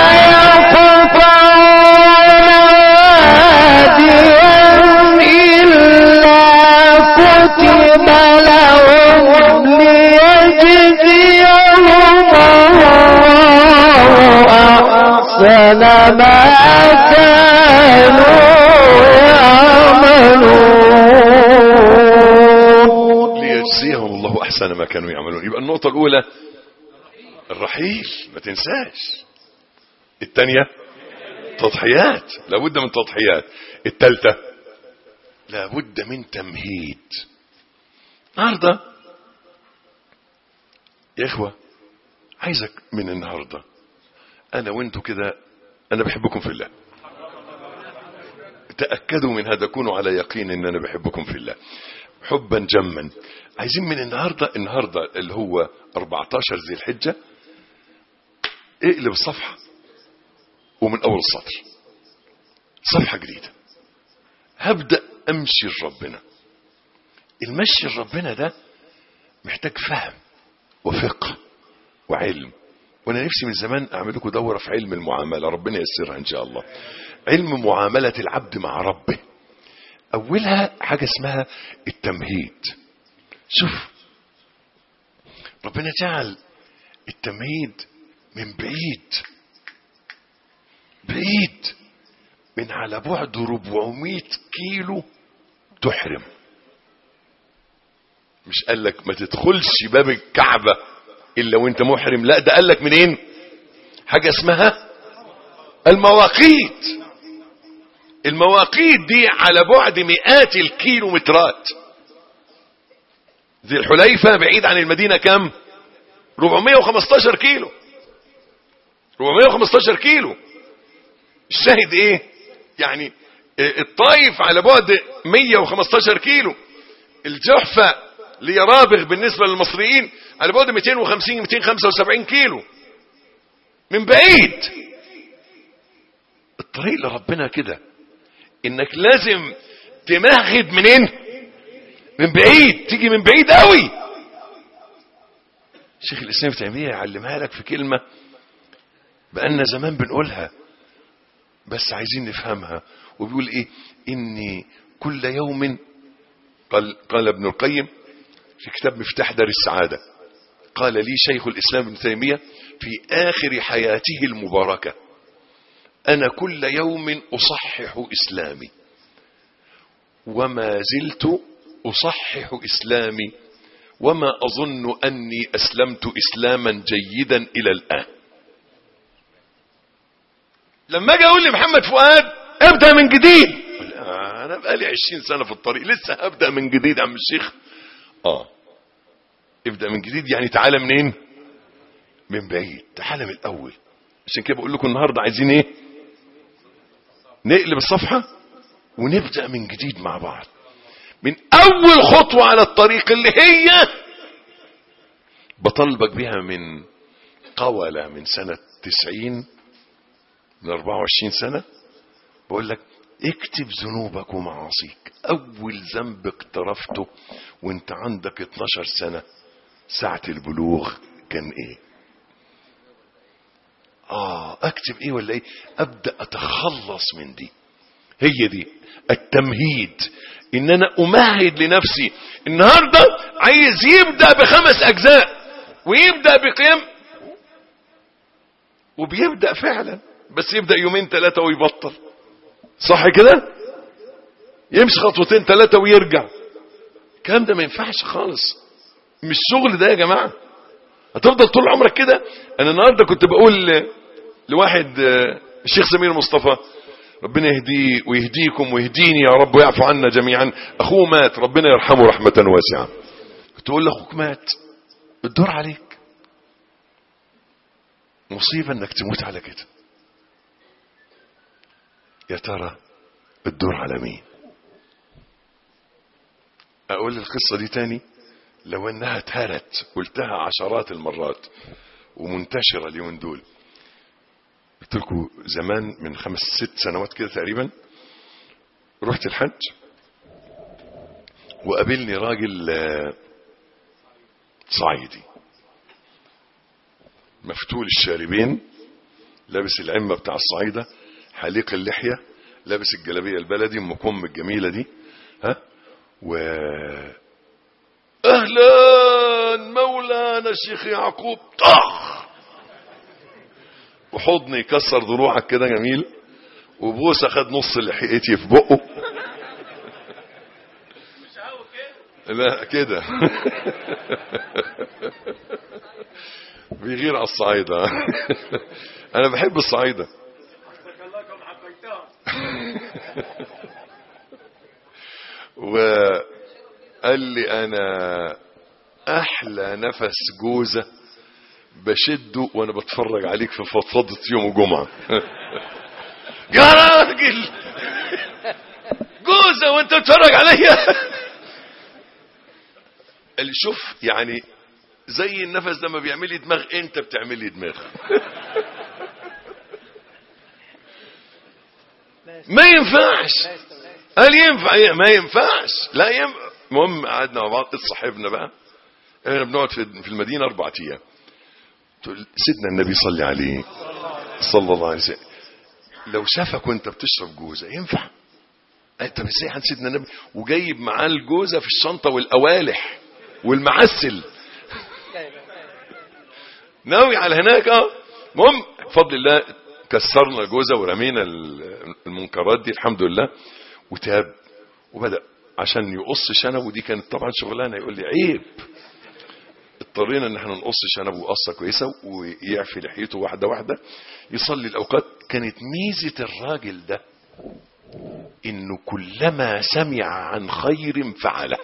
يقطعون واديا إلا كتب لهم ليجزيهم الله أحسن ما كانوا يعملون ليجزيهم الله أحسن ما كانوا يعملون يبقى النقطة الأولى الرحيل ما تنساش الثانية تضحيات لابد من تضحيات الثالثة لابد من تمهيد النهارده يا إخوة عايزك من النهاردة أنا وأنتوا كده أنا بحبكم في الله تأكدوا من هذا كونوا على يقين أن أنا بحبكم في الله حبا جما عايزين من النهاردة النهاردة اللي هو 14 ذي الحجة اقلب الصفحة ومن أول السطر صفحة جديدة هبدأ امشي لربنا المشي لربنا ده محتاج فهم وفقه وعلم وانا نفسي من زمان اعمل لكم دوره في علم المعامله ربنا ييسرها ان شاء الله علم معامله العبد مع ربه اولها حاجه اسمها التمهيد شوف ربنا جعل التمهيد من بعيد بعيد من على بعد 400 كيلو تحرم مش قال لك ما تدخلش باب الكعبة إلا وانت محرم لا ده قال لك منين حاجة اسمها المواقيت المواقيت دي على بعد مئات الكيلومترات ذي الحليفة بعيد عن المدينة كم 415 كيلو 415 كيلو الشاهد ايه يعني الطايف على بعد 115 كيلو الجحفة ليرابغ بالنسبة للمصريين على بعد 250 275 كيلو من بعيد الطريق لربنا كده انك لازم تمهد منين من بعيد تيجي من بعيد قوي شيخ الاسلام ابن تيميه يعلمها لك في كلمه بقالنا زمان بنقولها بس عايزين نفهمها وبيقول ايه اني كل يوم قال, قال ابن القيم في كتاب مفتاح دار السعادة قال لي شيخ الإسلام ابن تيمية في آخر حياته المباركة أنا كل يوم أصحح إسلامي وما زلت أصحح إسلامي وما أظن أني أسلمت إسلاما جيدا إلى الآن لما اجي اقول لمحمد فؤاد ابدا من جديد انا بقالي 20 سنه في الطريق لسه هبدا من جديد يا عم الشيخ اه ابدا من جديد يعني تعالى منين من بعيد تعالى من الاول عشان كده بقول لكم النهارده عايزين ايه نقلب الصفحه ونبدا من جديد مع بعض من اول خطوه على الطريق اللي هي بطلبك بها من قولة من سنة 90 من 24 سنة بقول لك اكتب ذنوبك ومعاصيك اول ذنب اقترفته وانت عندك 12 سنة ساعة البلوغ كان ايه اه اكتب ايه ولا ايه ابدأ اتخلص من دي هي دي التمهيد ان انا امهد لنفسي النهاردة عايز يبدأ بخمس اجزاء ويبدأ بقيم وبيبدأ فعلا بس يبدأ يومين ثلاثة ويبطل صح كده يمشي خطوتين ثلاثة ويرجع الكلام ده ما ينفعش خالص مش شغل ده يا جماعة هتفضل طول عمرك كده انا النهاردة كنت بقول لواحد الشيخ سمير مصطفى ربنا يهديه ويهديكم ويهديني يا رب ويعفو عنا جميعا اخوه مات ربنا يرحمه رحمة واسعة كنت اقول لاخوك مات الدور عليك مصيبة انك تموت على كده يا ترى الدور على مين اقول القصة دي تاني لو انها اتهرت قلتها عشرات المرات ومنتشرة اليومين دول قلت لكم زمان من خمس ست سنوات كده تقريبا رحت الحج وقابلني راجل صعيدي مفتول الشاربين لابس العمة بتاع الصعيدة حليق اللحية لابس الجلابية البلدي ام كم الجميلة دي ها و اهلا مولانا الشيخ يعقوب طخ وحضني يكسر ضلوعك كده جميل وبوسه خد نص لحيتي في بقه لا كده بيغير على الصعايدة انا بحب الصعايدة وقال لي انا احلى نفس جوزة بشده وانا بتفرج عليك في فضفضة يوم الجمعة يا راجل جوزة وانت بتتفرج عليا قال لي شوف يعني زي النفس ده ما بيعمل لي دماغ انت بتعمل لي دماغ ما ينفعش قال ينفع إيه؟ ما ينفعش لا ينفع المهم قعدنا مع بعض اتصاحبنا بقى احنا بنقعد في في المدينه اربع ايام تقول سيدنا النبي صلي عليه صلى الله عليه وسلم لو شافك وانت بتشرب جوزه ينفع قال طب ازاي عن سيدنا النبي وجايب معاه الجوزه في الشنطه والقوالح والمعسل ناوي على هناك اه المهم بفضل الله كسرنا الجوزه ورمينا ال- المنكرات دي الحمد لله وتاب وبدا عشان يقص شنبه دي كانت طبعا شغلانه يقول لي عيب اضطرينا ان احنا نقص شنبه قصه كويسه ويعفي لحيته واحده واحده يصلي الاوقات كانت ميزه الراجل ده انه كلما سمع عن خير فعله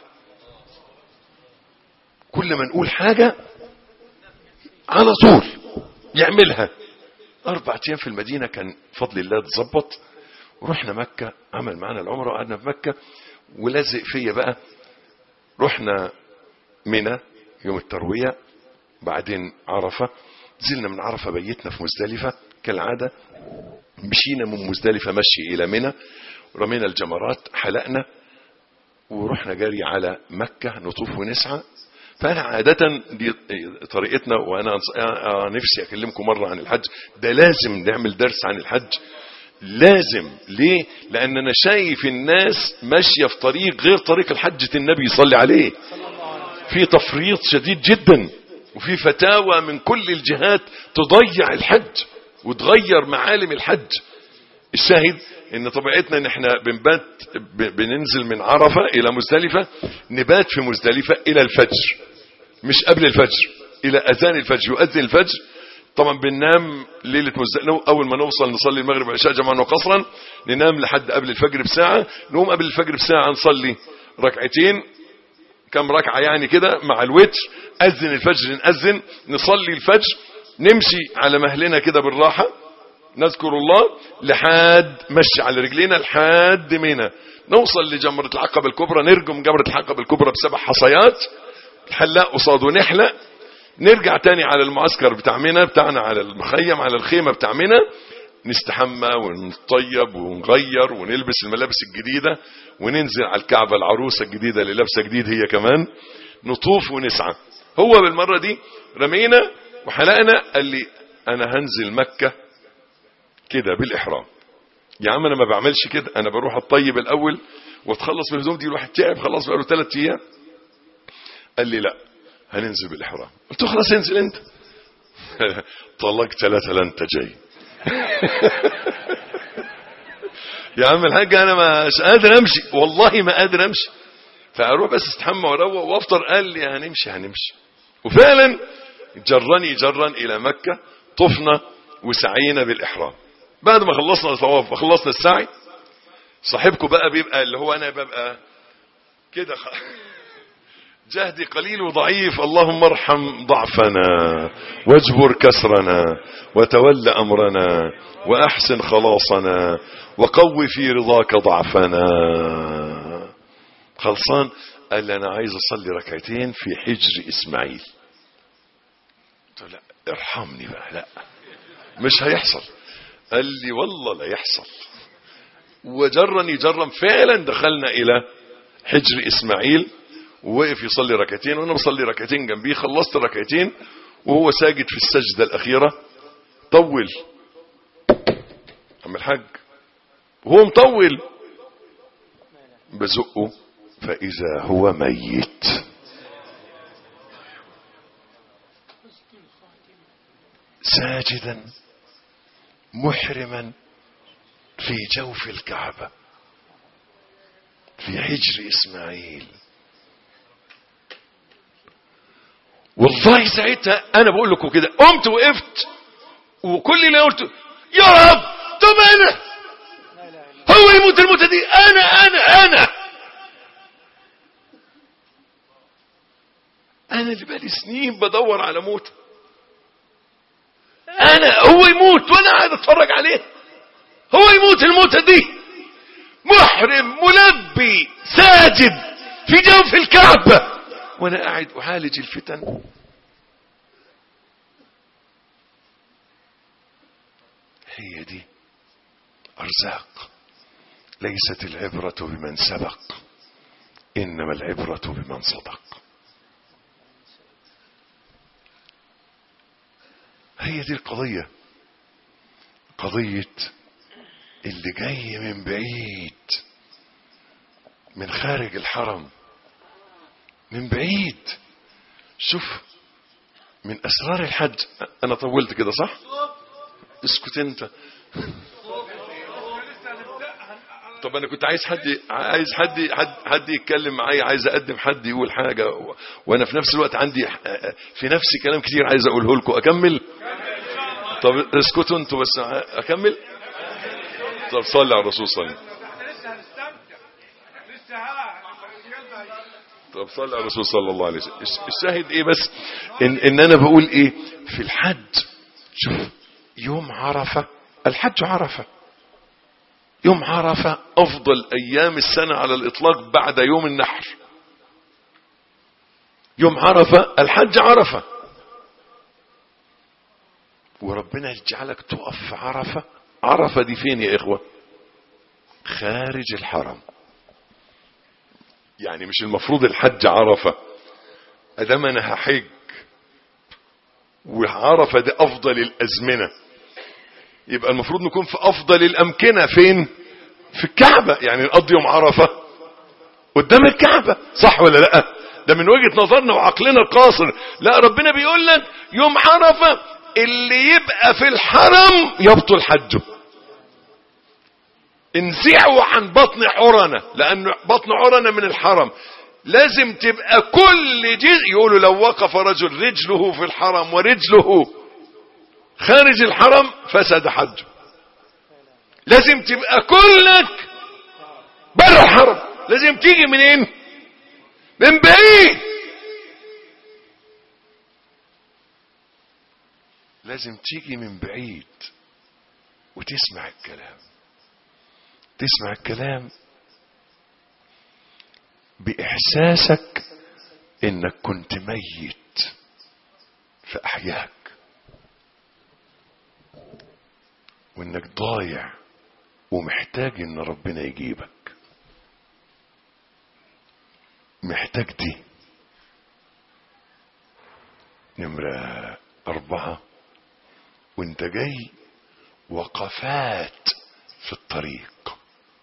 كل ما نقول حاجه على طول يعملها اربع ايام في المدينه كان بفضل الله اتظبط ورحنا مكه عمل معانا العمره وقعدنا في مكه ولازق فيا بقى رحنا منى يوم الترويه بعدين عرفه نزلنا من عرفه بيتنا في مزدلفه كالعاده مشينا من مزدلفه مشي الى منى رمينا الجمرات حلقنا ورحنا جري على مكه نطوف ونسعى فانا عاده دي طريقتنا وانا أنص- آه نفسي اكلمكم مره عن الحج ده لازم نعمل درس عن الحج لازم ليه لان انا شايف الناس ماشيه في طريق غير طريق الحجة النبي صلى عليه في تفريط شديد جدا وفي فتاوى من كل الجهات تضيع الحج وتغير معالم الحج الشاهد ان طبيعتنا ان احنا بنبات ب- بننزل من عرفة الى مزدلفة نبات في مزدلفة الى الفجر مش قبل الفجر الى اذان الفجر يؤذن الفجر طبعا بننام ليلة مزدلفة اول ما نوصل نصلي المغرب والعشاء جمعا وقصرا ننام لحد قبل الفجر بساعة نقوم قبل الفجر بساعة نصلي ركعتين كم ركعة يعني كده مع الوتر أذن الفجر نأذن نصلي الفجر نمشي على مهلنا كده بالراحة نذكر الله لحد مشي على رجلينا لحد منى نوصل لجمرة العقبة الكبرى نرجم جمرة العقبة الكبرى بسبع حصيات الحلاق قصاد ونحلق نرجع تاني على المعسكر بتاع منى بتاعنا على المخيم على الخيمة بتاع منى نستحمى ونطيب ونغير ونلبس الملابس الجديدة وننزل على الكعبة العروسة الجديدة اللي لابسة جديد هي كمان نطوف ونسعى هو بالمرة دي رمينا وحلقنا قال لي انا هنزل مكة كده بالاحرام يا عم انا ما بعملش كده انا بروح الطيب الاول واتخلص من الهدوم دي الواحد تعب خلاص بقى له ثلاث ايام قال لي لا هننزل بالاحرام قلت له خلاص انزل انت طلقت ثلاثة لا انت جاي يا عم الحاج انا مش قادر امشي والله ما قادر امشي فاروح بس استحمى واروق وافطر قال لي هنمشي هنمشي وفعلا جرني جرا الى مكة طفنا وسعينا بالاحرام بعد ما خلصنا الطواف وخلصنا السعي صاحبكم بقى بيبقى اللي هو انا ببقى كده خ... جهدي قليل وضعيف اللهم ارحم ضعفنا واجبر كسرنا وتول امرنا واحسن خلاصنا وقو في رضاك ضعفنا خلصان قال لي انا عايز اصلي ركعتين في حجر اسماعيل قلت له لا ارحمني بقى لا مش هيحصل قال لي والله لا يحصل وجرني جرا فعلا دخلنا الى حجر اسماعيل ووقف يصلي ركعتين وانا بصلي ركعتين جنبيه خلصت ركعتين وهو ساجد في السجدة الأخيرة طول عم الحاج وهو مطول بزقه فإذا هو ميت ساجدا محرما في جوف الكعبة في حجر إسماعيل والله ساعتها انا بقول لكم كده قمت وقفت وكل اللي قلت يا رب طب انا هو يموت الموتة دي انا انا انا انا اللي بقالي سنين بدور على موت انا هو يموت وانا قاعد اتفرج عليه هو يموت الموتة دي محرم ملبي ساجد في جوف الكعبه وانا قاعد اعالج الفتن هي دي ارزاق ليست العبرة بمن سبق إنما العبرة بمن صدق هي دي القضية قضية اللي جاي من بعيد من خارج الحرم من بعيد شوف من اسرار الحج انا طولت كده صح اسكت انت طب انا كنت عايز حد عايز حد حد حد يتكلم معايا عايز اقدم حد يقول حاجه و... وانا في نفس الوقت عندي في نفسي كلام كتير عايز اقوله لكم اكمل طب اسكتوا انتوا بس اكمل طب صلي على الرسول صلى الله عليه وسلم لسه هنستمتع لسه ها طب صلي على الرسول صلى الله عليه وسلم الشاهد ايه بس ان, ان انا بقول ايه في الحج شوف يوم عرفة الحج عرفة يوم عرفة افضل ايام السنة على الاطلاق بعد يوم النحر يوم عرفة الحج عرفة وربنا يجعلك تقف في عرفة عرفة دي فين يا اخوة خارج الحرم يعني مش المفروض الحج عرفة ادام انا هحج وعرفة دي افضل الازمنة يبقى المفروض نكون في افضل الامكنة فين في الكعبة يعني نقضي يوم عرفة قدام الكعبة صح ولا لا ده من وجهة نظرنا وعقلنا القاصر لا ربنا بيقول لك يوم عرفة اللي يبقى في الحرم يبطل حجه انزعوا عن بطن عرنة لأن بطن عرنة من الحرم لازم تبقى كل جزء يقولوا لو وقف رجل رجله في الحرم ورجله خارج الحرم فسد حجه لازم تبقى كلك بره الحرم لازم تيجي منين من بعيد لازم تيجي من بعيد وتسمع الكلام تسمع الكلام بإحساسك إنك كنت ميت فأحياك وإنك ضايع ومحتاج إن ربنا يجيبك محتاج دي نمرة أربعة وانت جاي وقفات في الطريق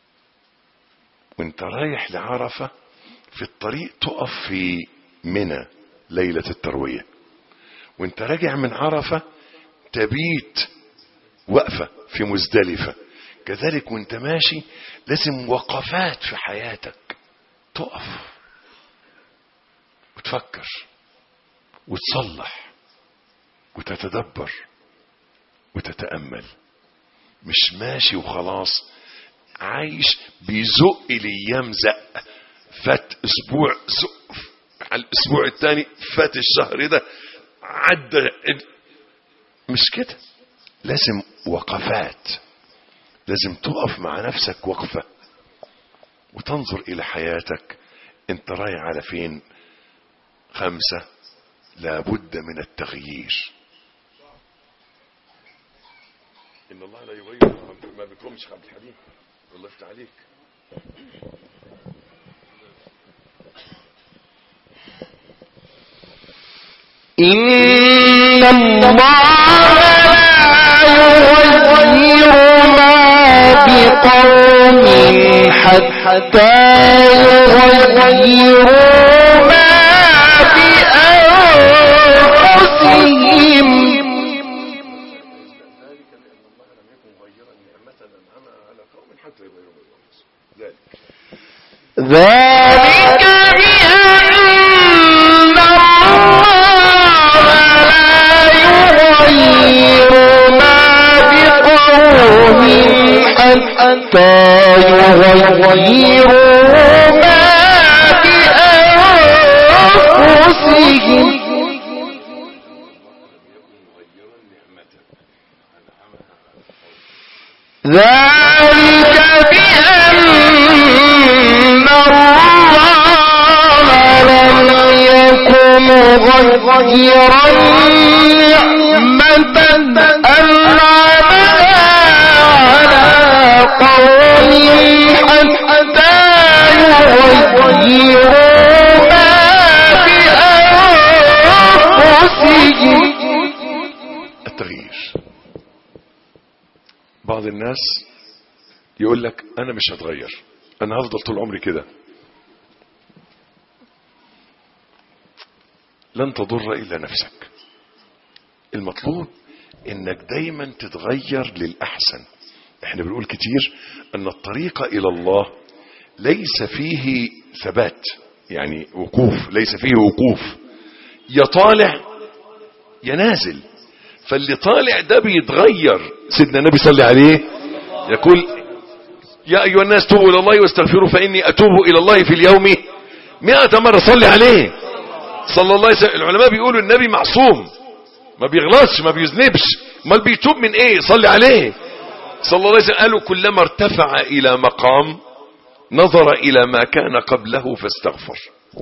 وانت رايح لعرفة في الطريق تقف في منى ليلة التروية وانت راجع من عرفة تبيت وقفة في مزدلفة كذلك وانت ماشي لازم وقفات في حياتك تقف وتفكر وتصلح وتتدبر وتتأمل مش ماشي وخلاص عايش بيزق الايام زق فات اسبوع زق على الاسبوع الثاني فات الشهر ده عدى مش كده لازم وقفات لازم تقف مع نفسك وقفة وتنظر الى حياتك انت رايح على فين خمسة لابد من التغيير ان الله لا يغير ما بكرمش عبد الحليم الله يفتح عليك إن الله لا يغير ما بقوم حتى يغيروا ما بأنفسهم ذلك لان الله لم يكن غيرا نعمه انعمها على قوم حتى يغيروا ما بانفسهم ذلك ذلك بأن الله لا يغير ما بقوم حتى يغيروا ما بأنفسهم ذلك بأن الله لم يكن غيرا نعمة أنعمها على قوم يغيروا ما بأنفسهم التغيير بعض الناس يقول لك انا مش هتغير انا هفضل طول عمري كده لن تضر الا نفسك المطلوب انك دايما تتغير للاحسن احنا بنقول كتير ان الطريق الى الله ليس فيه ثبات يعني وقوف ليس فيه وقوف يا طالع يا نازل فاللي طالع ده بيتغير سيدنا النبي صلى عليه يقول يا أيها الناس توبوا إلى الله واستغفروا فإني أتوب إلى الله في اليوم مئة مرة صلي عليه صلى الله عليه وسلم العلماء بيقولوا النبي معصوم ما بيغلطش ما بيذنبش امال بيتوب من ايه صلي عليه صلى الله عليه وسلم قالوا كلما ارتفع الى مقام نظر الى ما كان قبله فاستغفر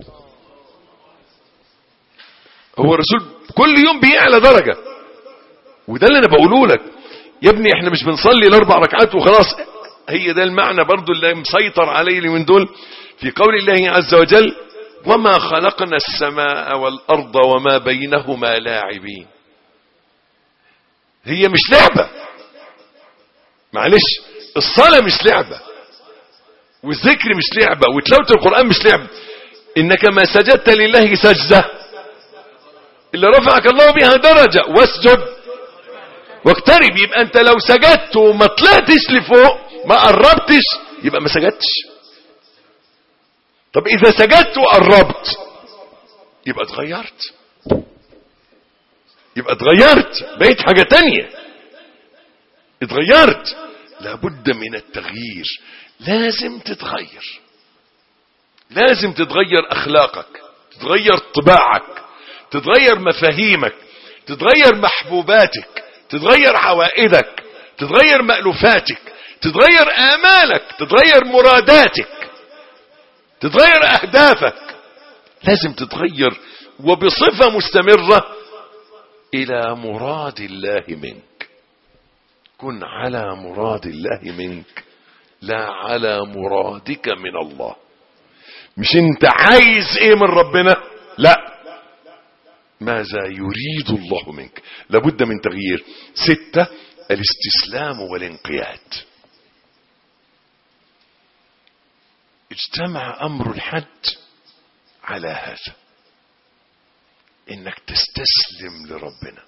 هو الرسول كل يوم بيعلى درجة وده اللي انا بقوله لك يا ابني احنا مش بنصلي الاربع ركعات وخلاص هي ده المعنى برضو اللي مسيطر عليه من دول في قول الله عز وجل وما خلقنا السماء والارض وما بينهما لاعبين هي مش لعبة معلش الصلاة مش لعبة والذكر مش لعبة وتلاوة القرآن مش لعبة إنك ما سجدت لله سجدة إلا رفعك الله بها درجة واسجد واقترب يبقى أنت لو سجدت وما طلعتش لفوق ما قربتش يبقى ما سجدتش طب إذا سجدت وقربت يبقى اتغيرت يبقى اتغيرت بقيت حاجة تانية اتغيرت لابد من التغيير لازم تتغير لازم تتغير اخلاقك تتغير طباعك تتغير مفاهيمك تتغير محبوباتك تتغير عوائدك تتغير مألوفاتك تتغير آمالك تتغير مراداتك تتغير أهدافك لازم تتغير وبصفة مستمرة إلى مراد الله منك كن على مراد الله منك لا على مرادك من الله مش انت عايز ايه من ربنا لا ماذا يريد الله منك لابد من تغيير ستة الاستسلام والانقياد اجتمع امر الحج على هذا انك تستسلم لربنا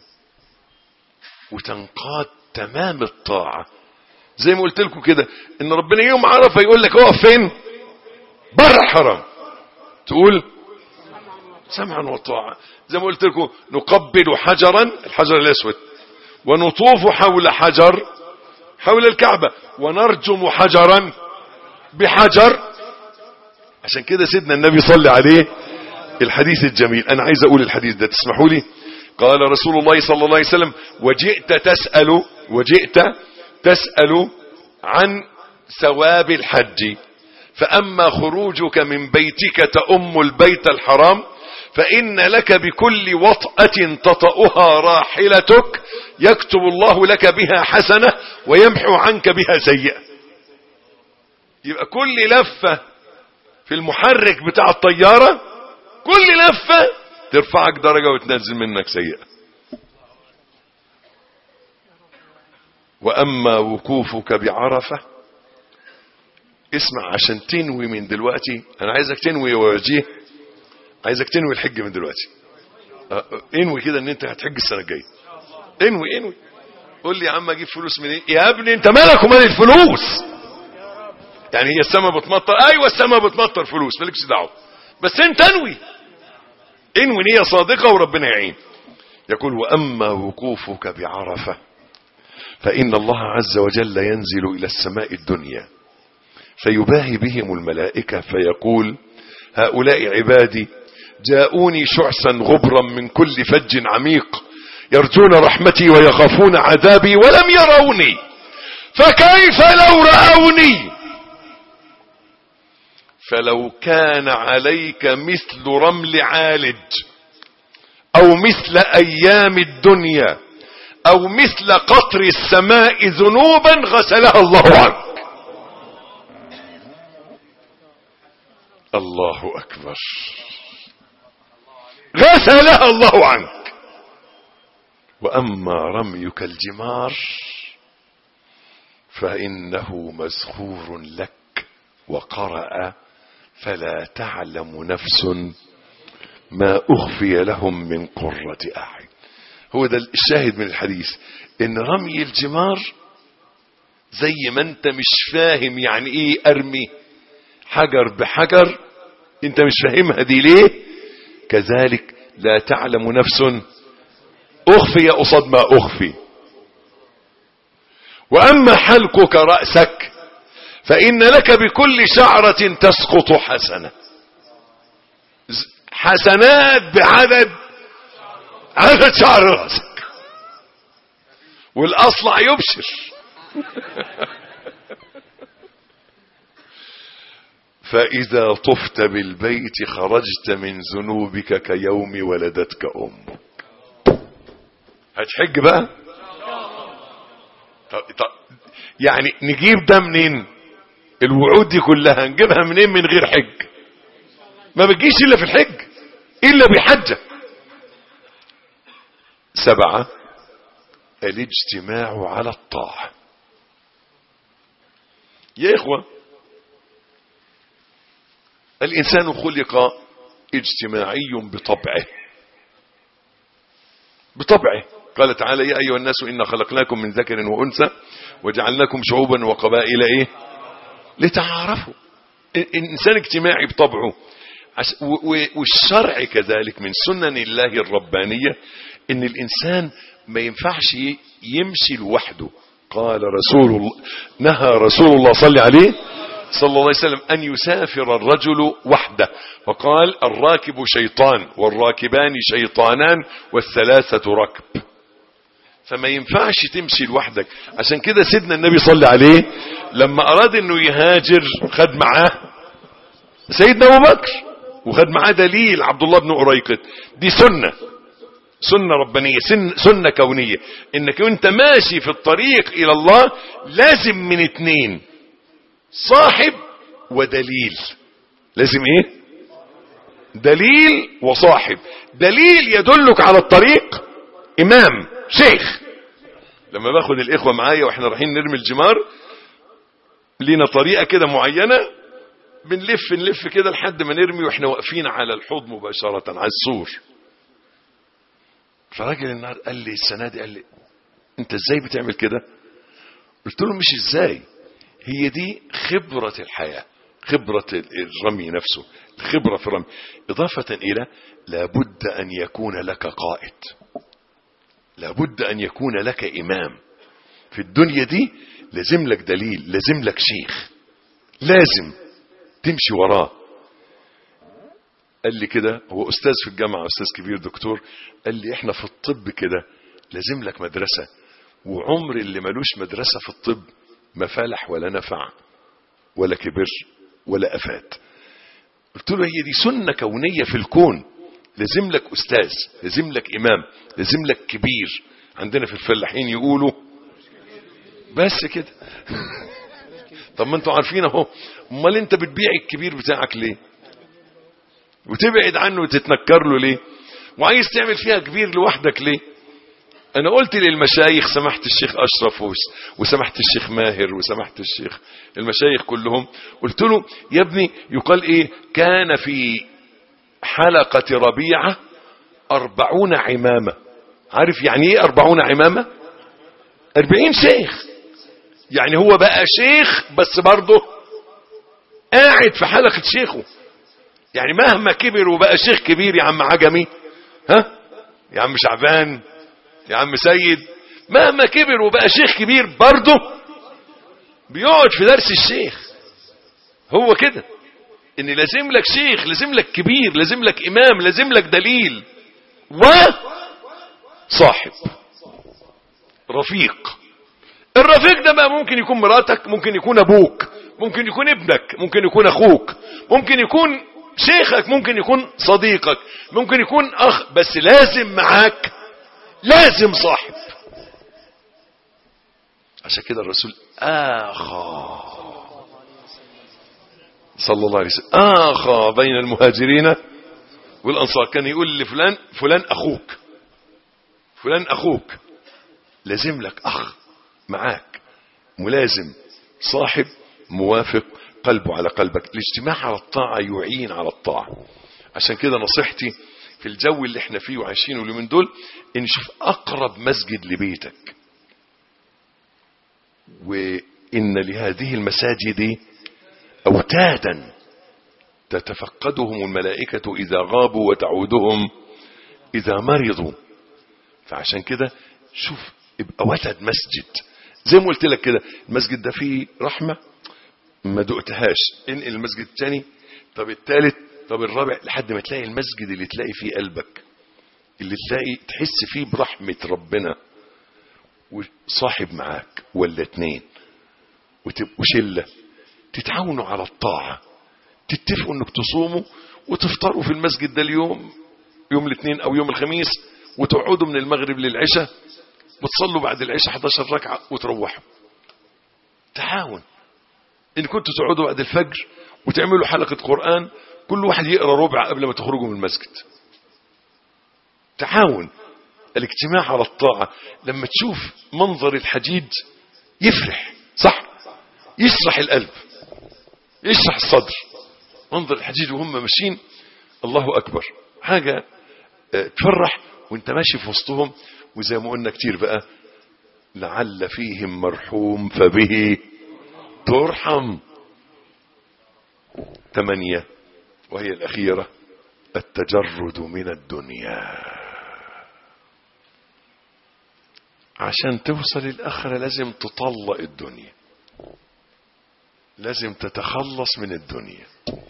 وتنقاد تمام الطاعة زي ما قلت لكم كده ان ربنا يوم عرفه يقول لك اقف فين بره الحرم تقول سمعا وطاعة زي ما قلت لكم نقبل حجرا الحجر الاسود ونطوف حول حجر حول الكعبة ونرجم حجرا بحجر عشان كده سيدنا النبي صلى عليه الحديث الجميل انا عايز اقول الحديث ده تسمحوا لي قال رسول الله صلى الله عليه وسلم وجئت تسأل وجئت تسأل عن ثواب الحج فأما خروجك من بيتك تأم البيت الحرام فإن لك بكل وطأة تطأها راحلتك يكتب الله لك بها حسنة ويمحو عنك بها سيئة يبقى كل لفة في المحرك بتاع الطيارة كل لفة ترفعك درجة وتنزل منك سيئة وأما وقوفك بعرفة اسمع عشان تنوي من دلوقتي أنا عايزك تنوي وجيه عايزك تنوي الحج من دلوقتي اه، انوي كده ان انت هتحج السنة الجاية انوي انوي قول لي يا عم اجيب فلوس منين يا ابني انت مالك ومال الفلوس يعني هي السما بتمطر ايوه السما بتمطر فلوس مالكش دعوه بس انت انوي انوي نية صادقة وربنا يعين يقول وأما وقوفك بعرفة فإن الله عز وجل ينزل إلى السماء الدنيا فيباهي بهم الملائكة فيقول هؤلاء عبادي جاءوني شعثا غبرا من كل فج عميق يرجون رحمتي ويخافون عذابي ولم يروني فكيف لو رأوني فلو كان عليك مثل رمل عالج او مثل ايام الدنيا او مثل قطر السماء ذنوبا غسلها الله عنك الله أكبر غسلها الله عنك وأما رميك الجمار فإنه مزخور لك وقرأ فلا تعلم نفس ما أخفي لهم من قرة أعين هو ده الشاهد من الحديث إن رمي الجمار زي ما أنت مش فاهم يعني إيه أرمي حجر بحجر أنت مش فاهمها دي ليه كذلك لا تعلم نفس أخفي قصاد ما أخفي وأما حلقك رأسك فإن لك بكل شعرة تسقط حسنة حسنات بعدد عدد شعر رأسك والأصلع يبشر فإذا طفت بالبيت خرجت من ذنوبك كيوم ولدتك أمك هتحج بقى طب طب يعني نجيب ده منين الوعود دي كلها نجيبها منين من غير حج ما بتجيش الا في الحج الا بحجه سبعه الاجتماع على الطاعه يا اخوه الانسان خلق اجتماعي بطبعه بطبعه قال تعالى يا ايها الناس انا خلقناكم من ذكر وانثى وجعلناكم شعوبا وقبائل ايه لتعارفوا الانسان اجتماعي بطبعه والشرع كذلك من سنن الله الربانيه ان الانسان ما ينفعش يمشي لوحده قال رسول الله نهى رسول الله صلى عليه صلى الله عليه وسلم أن يسافر الرجل وحده وقال الراكب شيطان والراكبان شيطانان والثلاثة ركب فما ينفعش تمشي لوحدك عشان كده سيدنا النبي صلى عليه لما أراد أنه يهاجر خد معاه سيدنا أبو بكر وخد معاه دليل عبد الله بن أريقط دي سنة سنة ربانية سن سنة كونية انك وانت ماشي في الطريق الى الله لازم من اتنين صاحب ودليل لازم ايه دليل وصاحب دليل يدلك على الطريق امام شيخ لما باخد الاخوة معايا واحنا رايحين نرمي الجمار لينا طريقة كده معينة بنلف نلف كده لحد ما نرمي واحنا واقفين على الحوض مباشرة على السور فراجل النهار قال لي السنة دي قال لي انت ازاي بتعمل كده قلت له مش ازاي هي دي خبرة الحياة خبرة الرمي نفسه الخبرة في الرمي إضافة إلى لابد أن يكون لك قائد لابد أن يكون لك إمام في الدنيا دي لازم لك دليل لازم لك شيخ لازم تمشي وراه قال لي كده هو أستاذ في الجامعة أستاذ كبير دكتور قال لي إحنا في الطب كده لازم لك مدرسة وعمر اللي ملوش مدرسة في الطب ما فالح ولا نفع ولا كبر ولا أفاد قلت له هي دي سنة كونية في الكون لازم لك أستاذ لازم لك إمام لازم لك كبير عندنا في الفلاحين يقولوا بس كده طب ما انتوا عارفين اهو امال انت بتبيع الكبير بتاعك ليه وتبعد عنه وتتنكر له ليه وعايز تعمل فيها كبير لوحدك ليه انا قلت للمشايخ سمحت الشيخ اشرف وسمحت الشيخ ماهر وسمحت الشيخ المشايخ كلهم قلت له يا ابني يقال ايه كان في حلقة ربيعة أربعون عمامة عارف يعني ايه أربعون عمامة أربعين شيخ يعني هو بقى شيخ بس برضه قاعد في حلقة شيخه يعني مهما كبر وبقى شيخ كبير يا عم عجمي ها يا عم شعبان يا عم سيد مهما كبر وبقى شيخ كبير برضه بيقعد في درس الشيخ هو كده ان لازم لك شيخ لازم لك كبير لازم لك امام لازم لك دليل و صاحب رفيق الرفيق ده بقى ممكن يكون مراتك ممكن يكون ابوك ممكن يكون ابنك ممكن يكون اخوك ممكن يكون شيخك ممكن يكون صديقك ممكن يكون اخ بس لازم معاك لازم صاحب عشان كده الرسول آخى صلى الله عليه وسلم آخى بين المهاجرين والأنصار كان يقول لفلان فلان أخوك فلان أخوك لازم لك أخ معاك ملازم صاحب موافق قلبه على قلبك الاجتماع على الطاعة يعين على الطاعة عشان كده نصيحتي في الجو اللي احنا فيه وعايشينه اليومين دول ان شوف اقرب مسجد لبيتك وان لهذه المساجد اوتادا تتفقدهم الملائكة اذا غابوا وتعودهم اذا مرضوا فعشان كده شوف ابقى وتد مسجد زي ما قلت لك كده المسجد ده فيه رحمة ما دقتهاش انقل المسجد الثاني طب الثالث طب الرابع لحد ما تلاقي المسجد اللي تلاقي فيه قلبك اللي تلاقي تحس فيه برحمة ربنا وصاحب معاك ولا اتنين وتبقوا شلة تتعاونوا على الطاعة تتفقوا انك تصوموا وتفطروا في المسجد ده اليوم يوم الاثنين او يوم الخميس وتقعدوا من المغرب للعشاء وتصلوا بعد العشاء 11 ركعة وتروحوا تعاون ان كنتوا تقعدوا بعد الفجر وتعملوا حلقة قرآن كل واحد يقرأ ربع قبل ما تخرجوا من المسجد تعاون الاجتماع على الطاعة لما تشوف منظر الحديد يفرح صح يشرح القلب يشرح الصدر منظر الحديد وهم ماشيين الله أكبر حاجة اه تفرح وانت ماشي في وسطهم وزي ما قلنا كتير بقى لعل فيهم مرحوم فبه ترحم ثمانية وهي الأخيرة التجرد من الدنيا عشان توصل الآخرة لازم تطلق الدنيا لازم تتخلص من الدنيا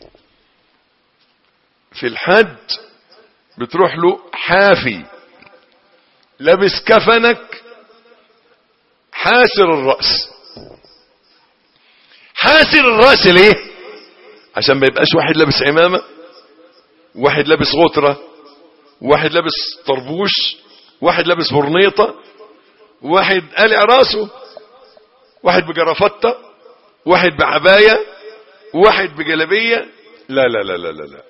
في الحج بتروح له حافي لابس كفنك حاسر الرأس حاسر الرأس ليه عشان ما يبقاش واحد لابس عمامة واحد لابس غترة واحد لابس طربوش واحد لابس برنيطة واحد قلع راسه واحد بجرافطة واحد بعباية واحد بجلبية لا لا لا لا لا لا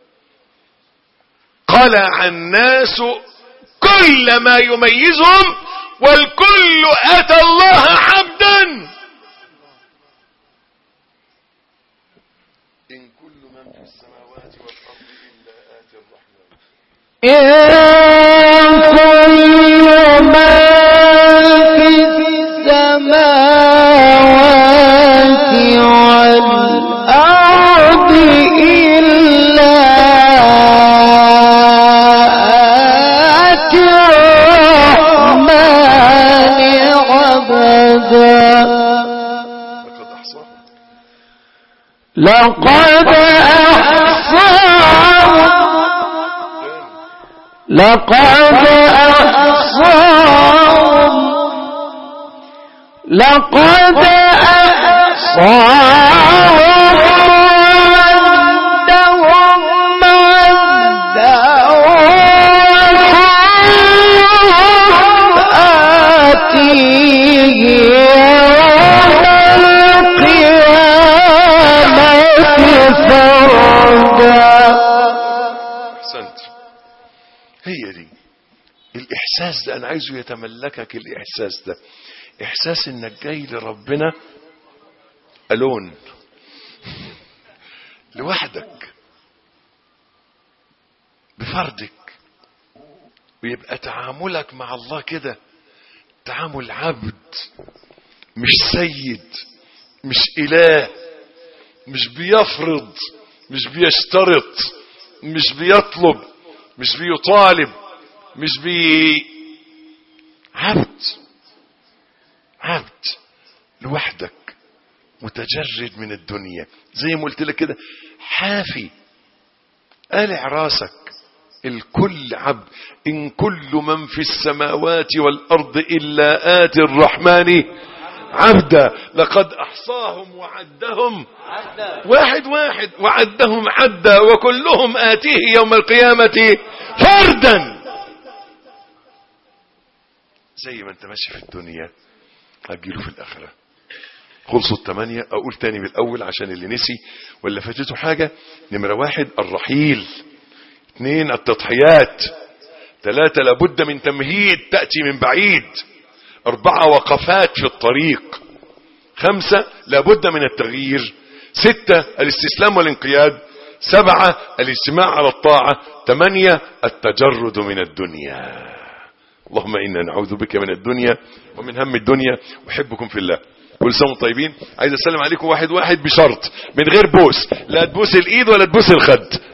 قلع الناس كل ما يميزهم والكل أتى الله عبدا إن كل من في السماوات والأرض إلا آتي الرحمن إن كل من في السماوات والأرض إلا آتي الرحمن عبدا لقد أحصاهم لقد أحصاهم لقد أحصاهم لقد أحصاهم وعدهم عدا وكلهم آتيه يوم القيامة فردا أحسنت هي دي الإحساس ده أنا عايزه يتملكك الإحساس ده إحساس إنك جاي لربنا ألون لوحدك بفردك ويبقى تعاملك مع الله كده تعامل عبد مش سيد مش إله مش بيفرض مش بيشترط مش بيطلب مش بيطالب مش بي عبد عبد لوحدك متجرد من الدنيا زي ما قلت لك كده حافي قالع راسك الكل عبد إن كل من في السماوات والأرض إلا آتي الرحمن عبدا لقد أحصاهم وعدهم واحد واحد وعدهم عدا وكلهم آتيه يوم القيامة فردا زي ما انت ماشي في الدنيا هتجيله في الآخرة خلصوا الثمانية اقول تاني من الاول عشان اللي نسي ولا فاتته حاجة نمرة واحد الرحيل اثنين التضحيات ثلاثة لابد من تمهيد تأتي من بعيد أربعة وقفات في الطريق خمسة لابد من التغيير ستة الاستسلام والانقياد سبعة الاجتماع على الطاعة ثمانية التجرد من الدنيا اللهم إنا نعوذ بك من الدنيا ومن هم الدنيا أحبكم في الله كل سنة وانتم طيبين عايز أسلم عليكم واحد واحد بشرط من غير بوس لا تبوس الإيد ولا تبوس الخد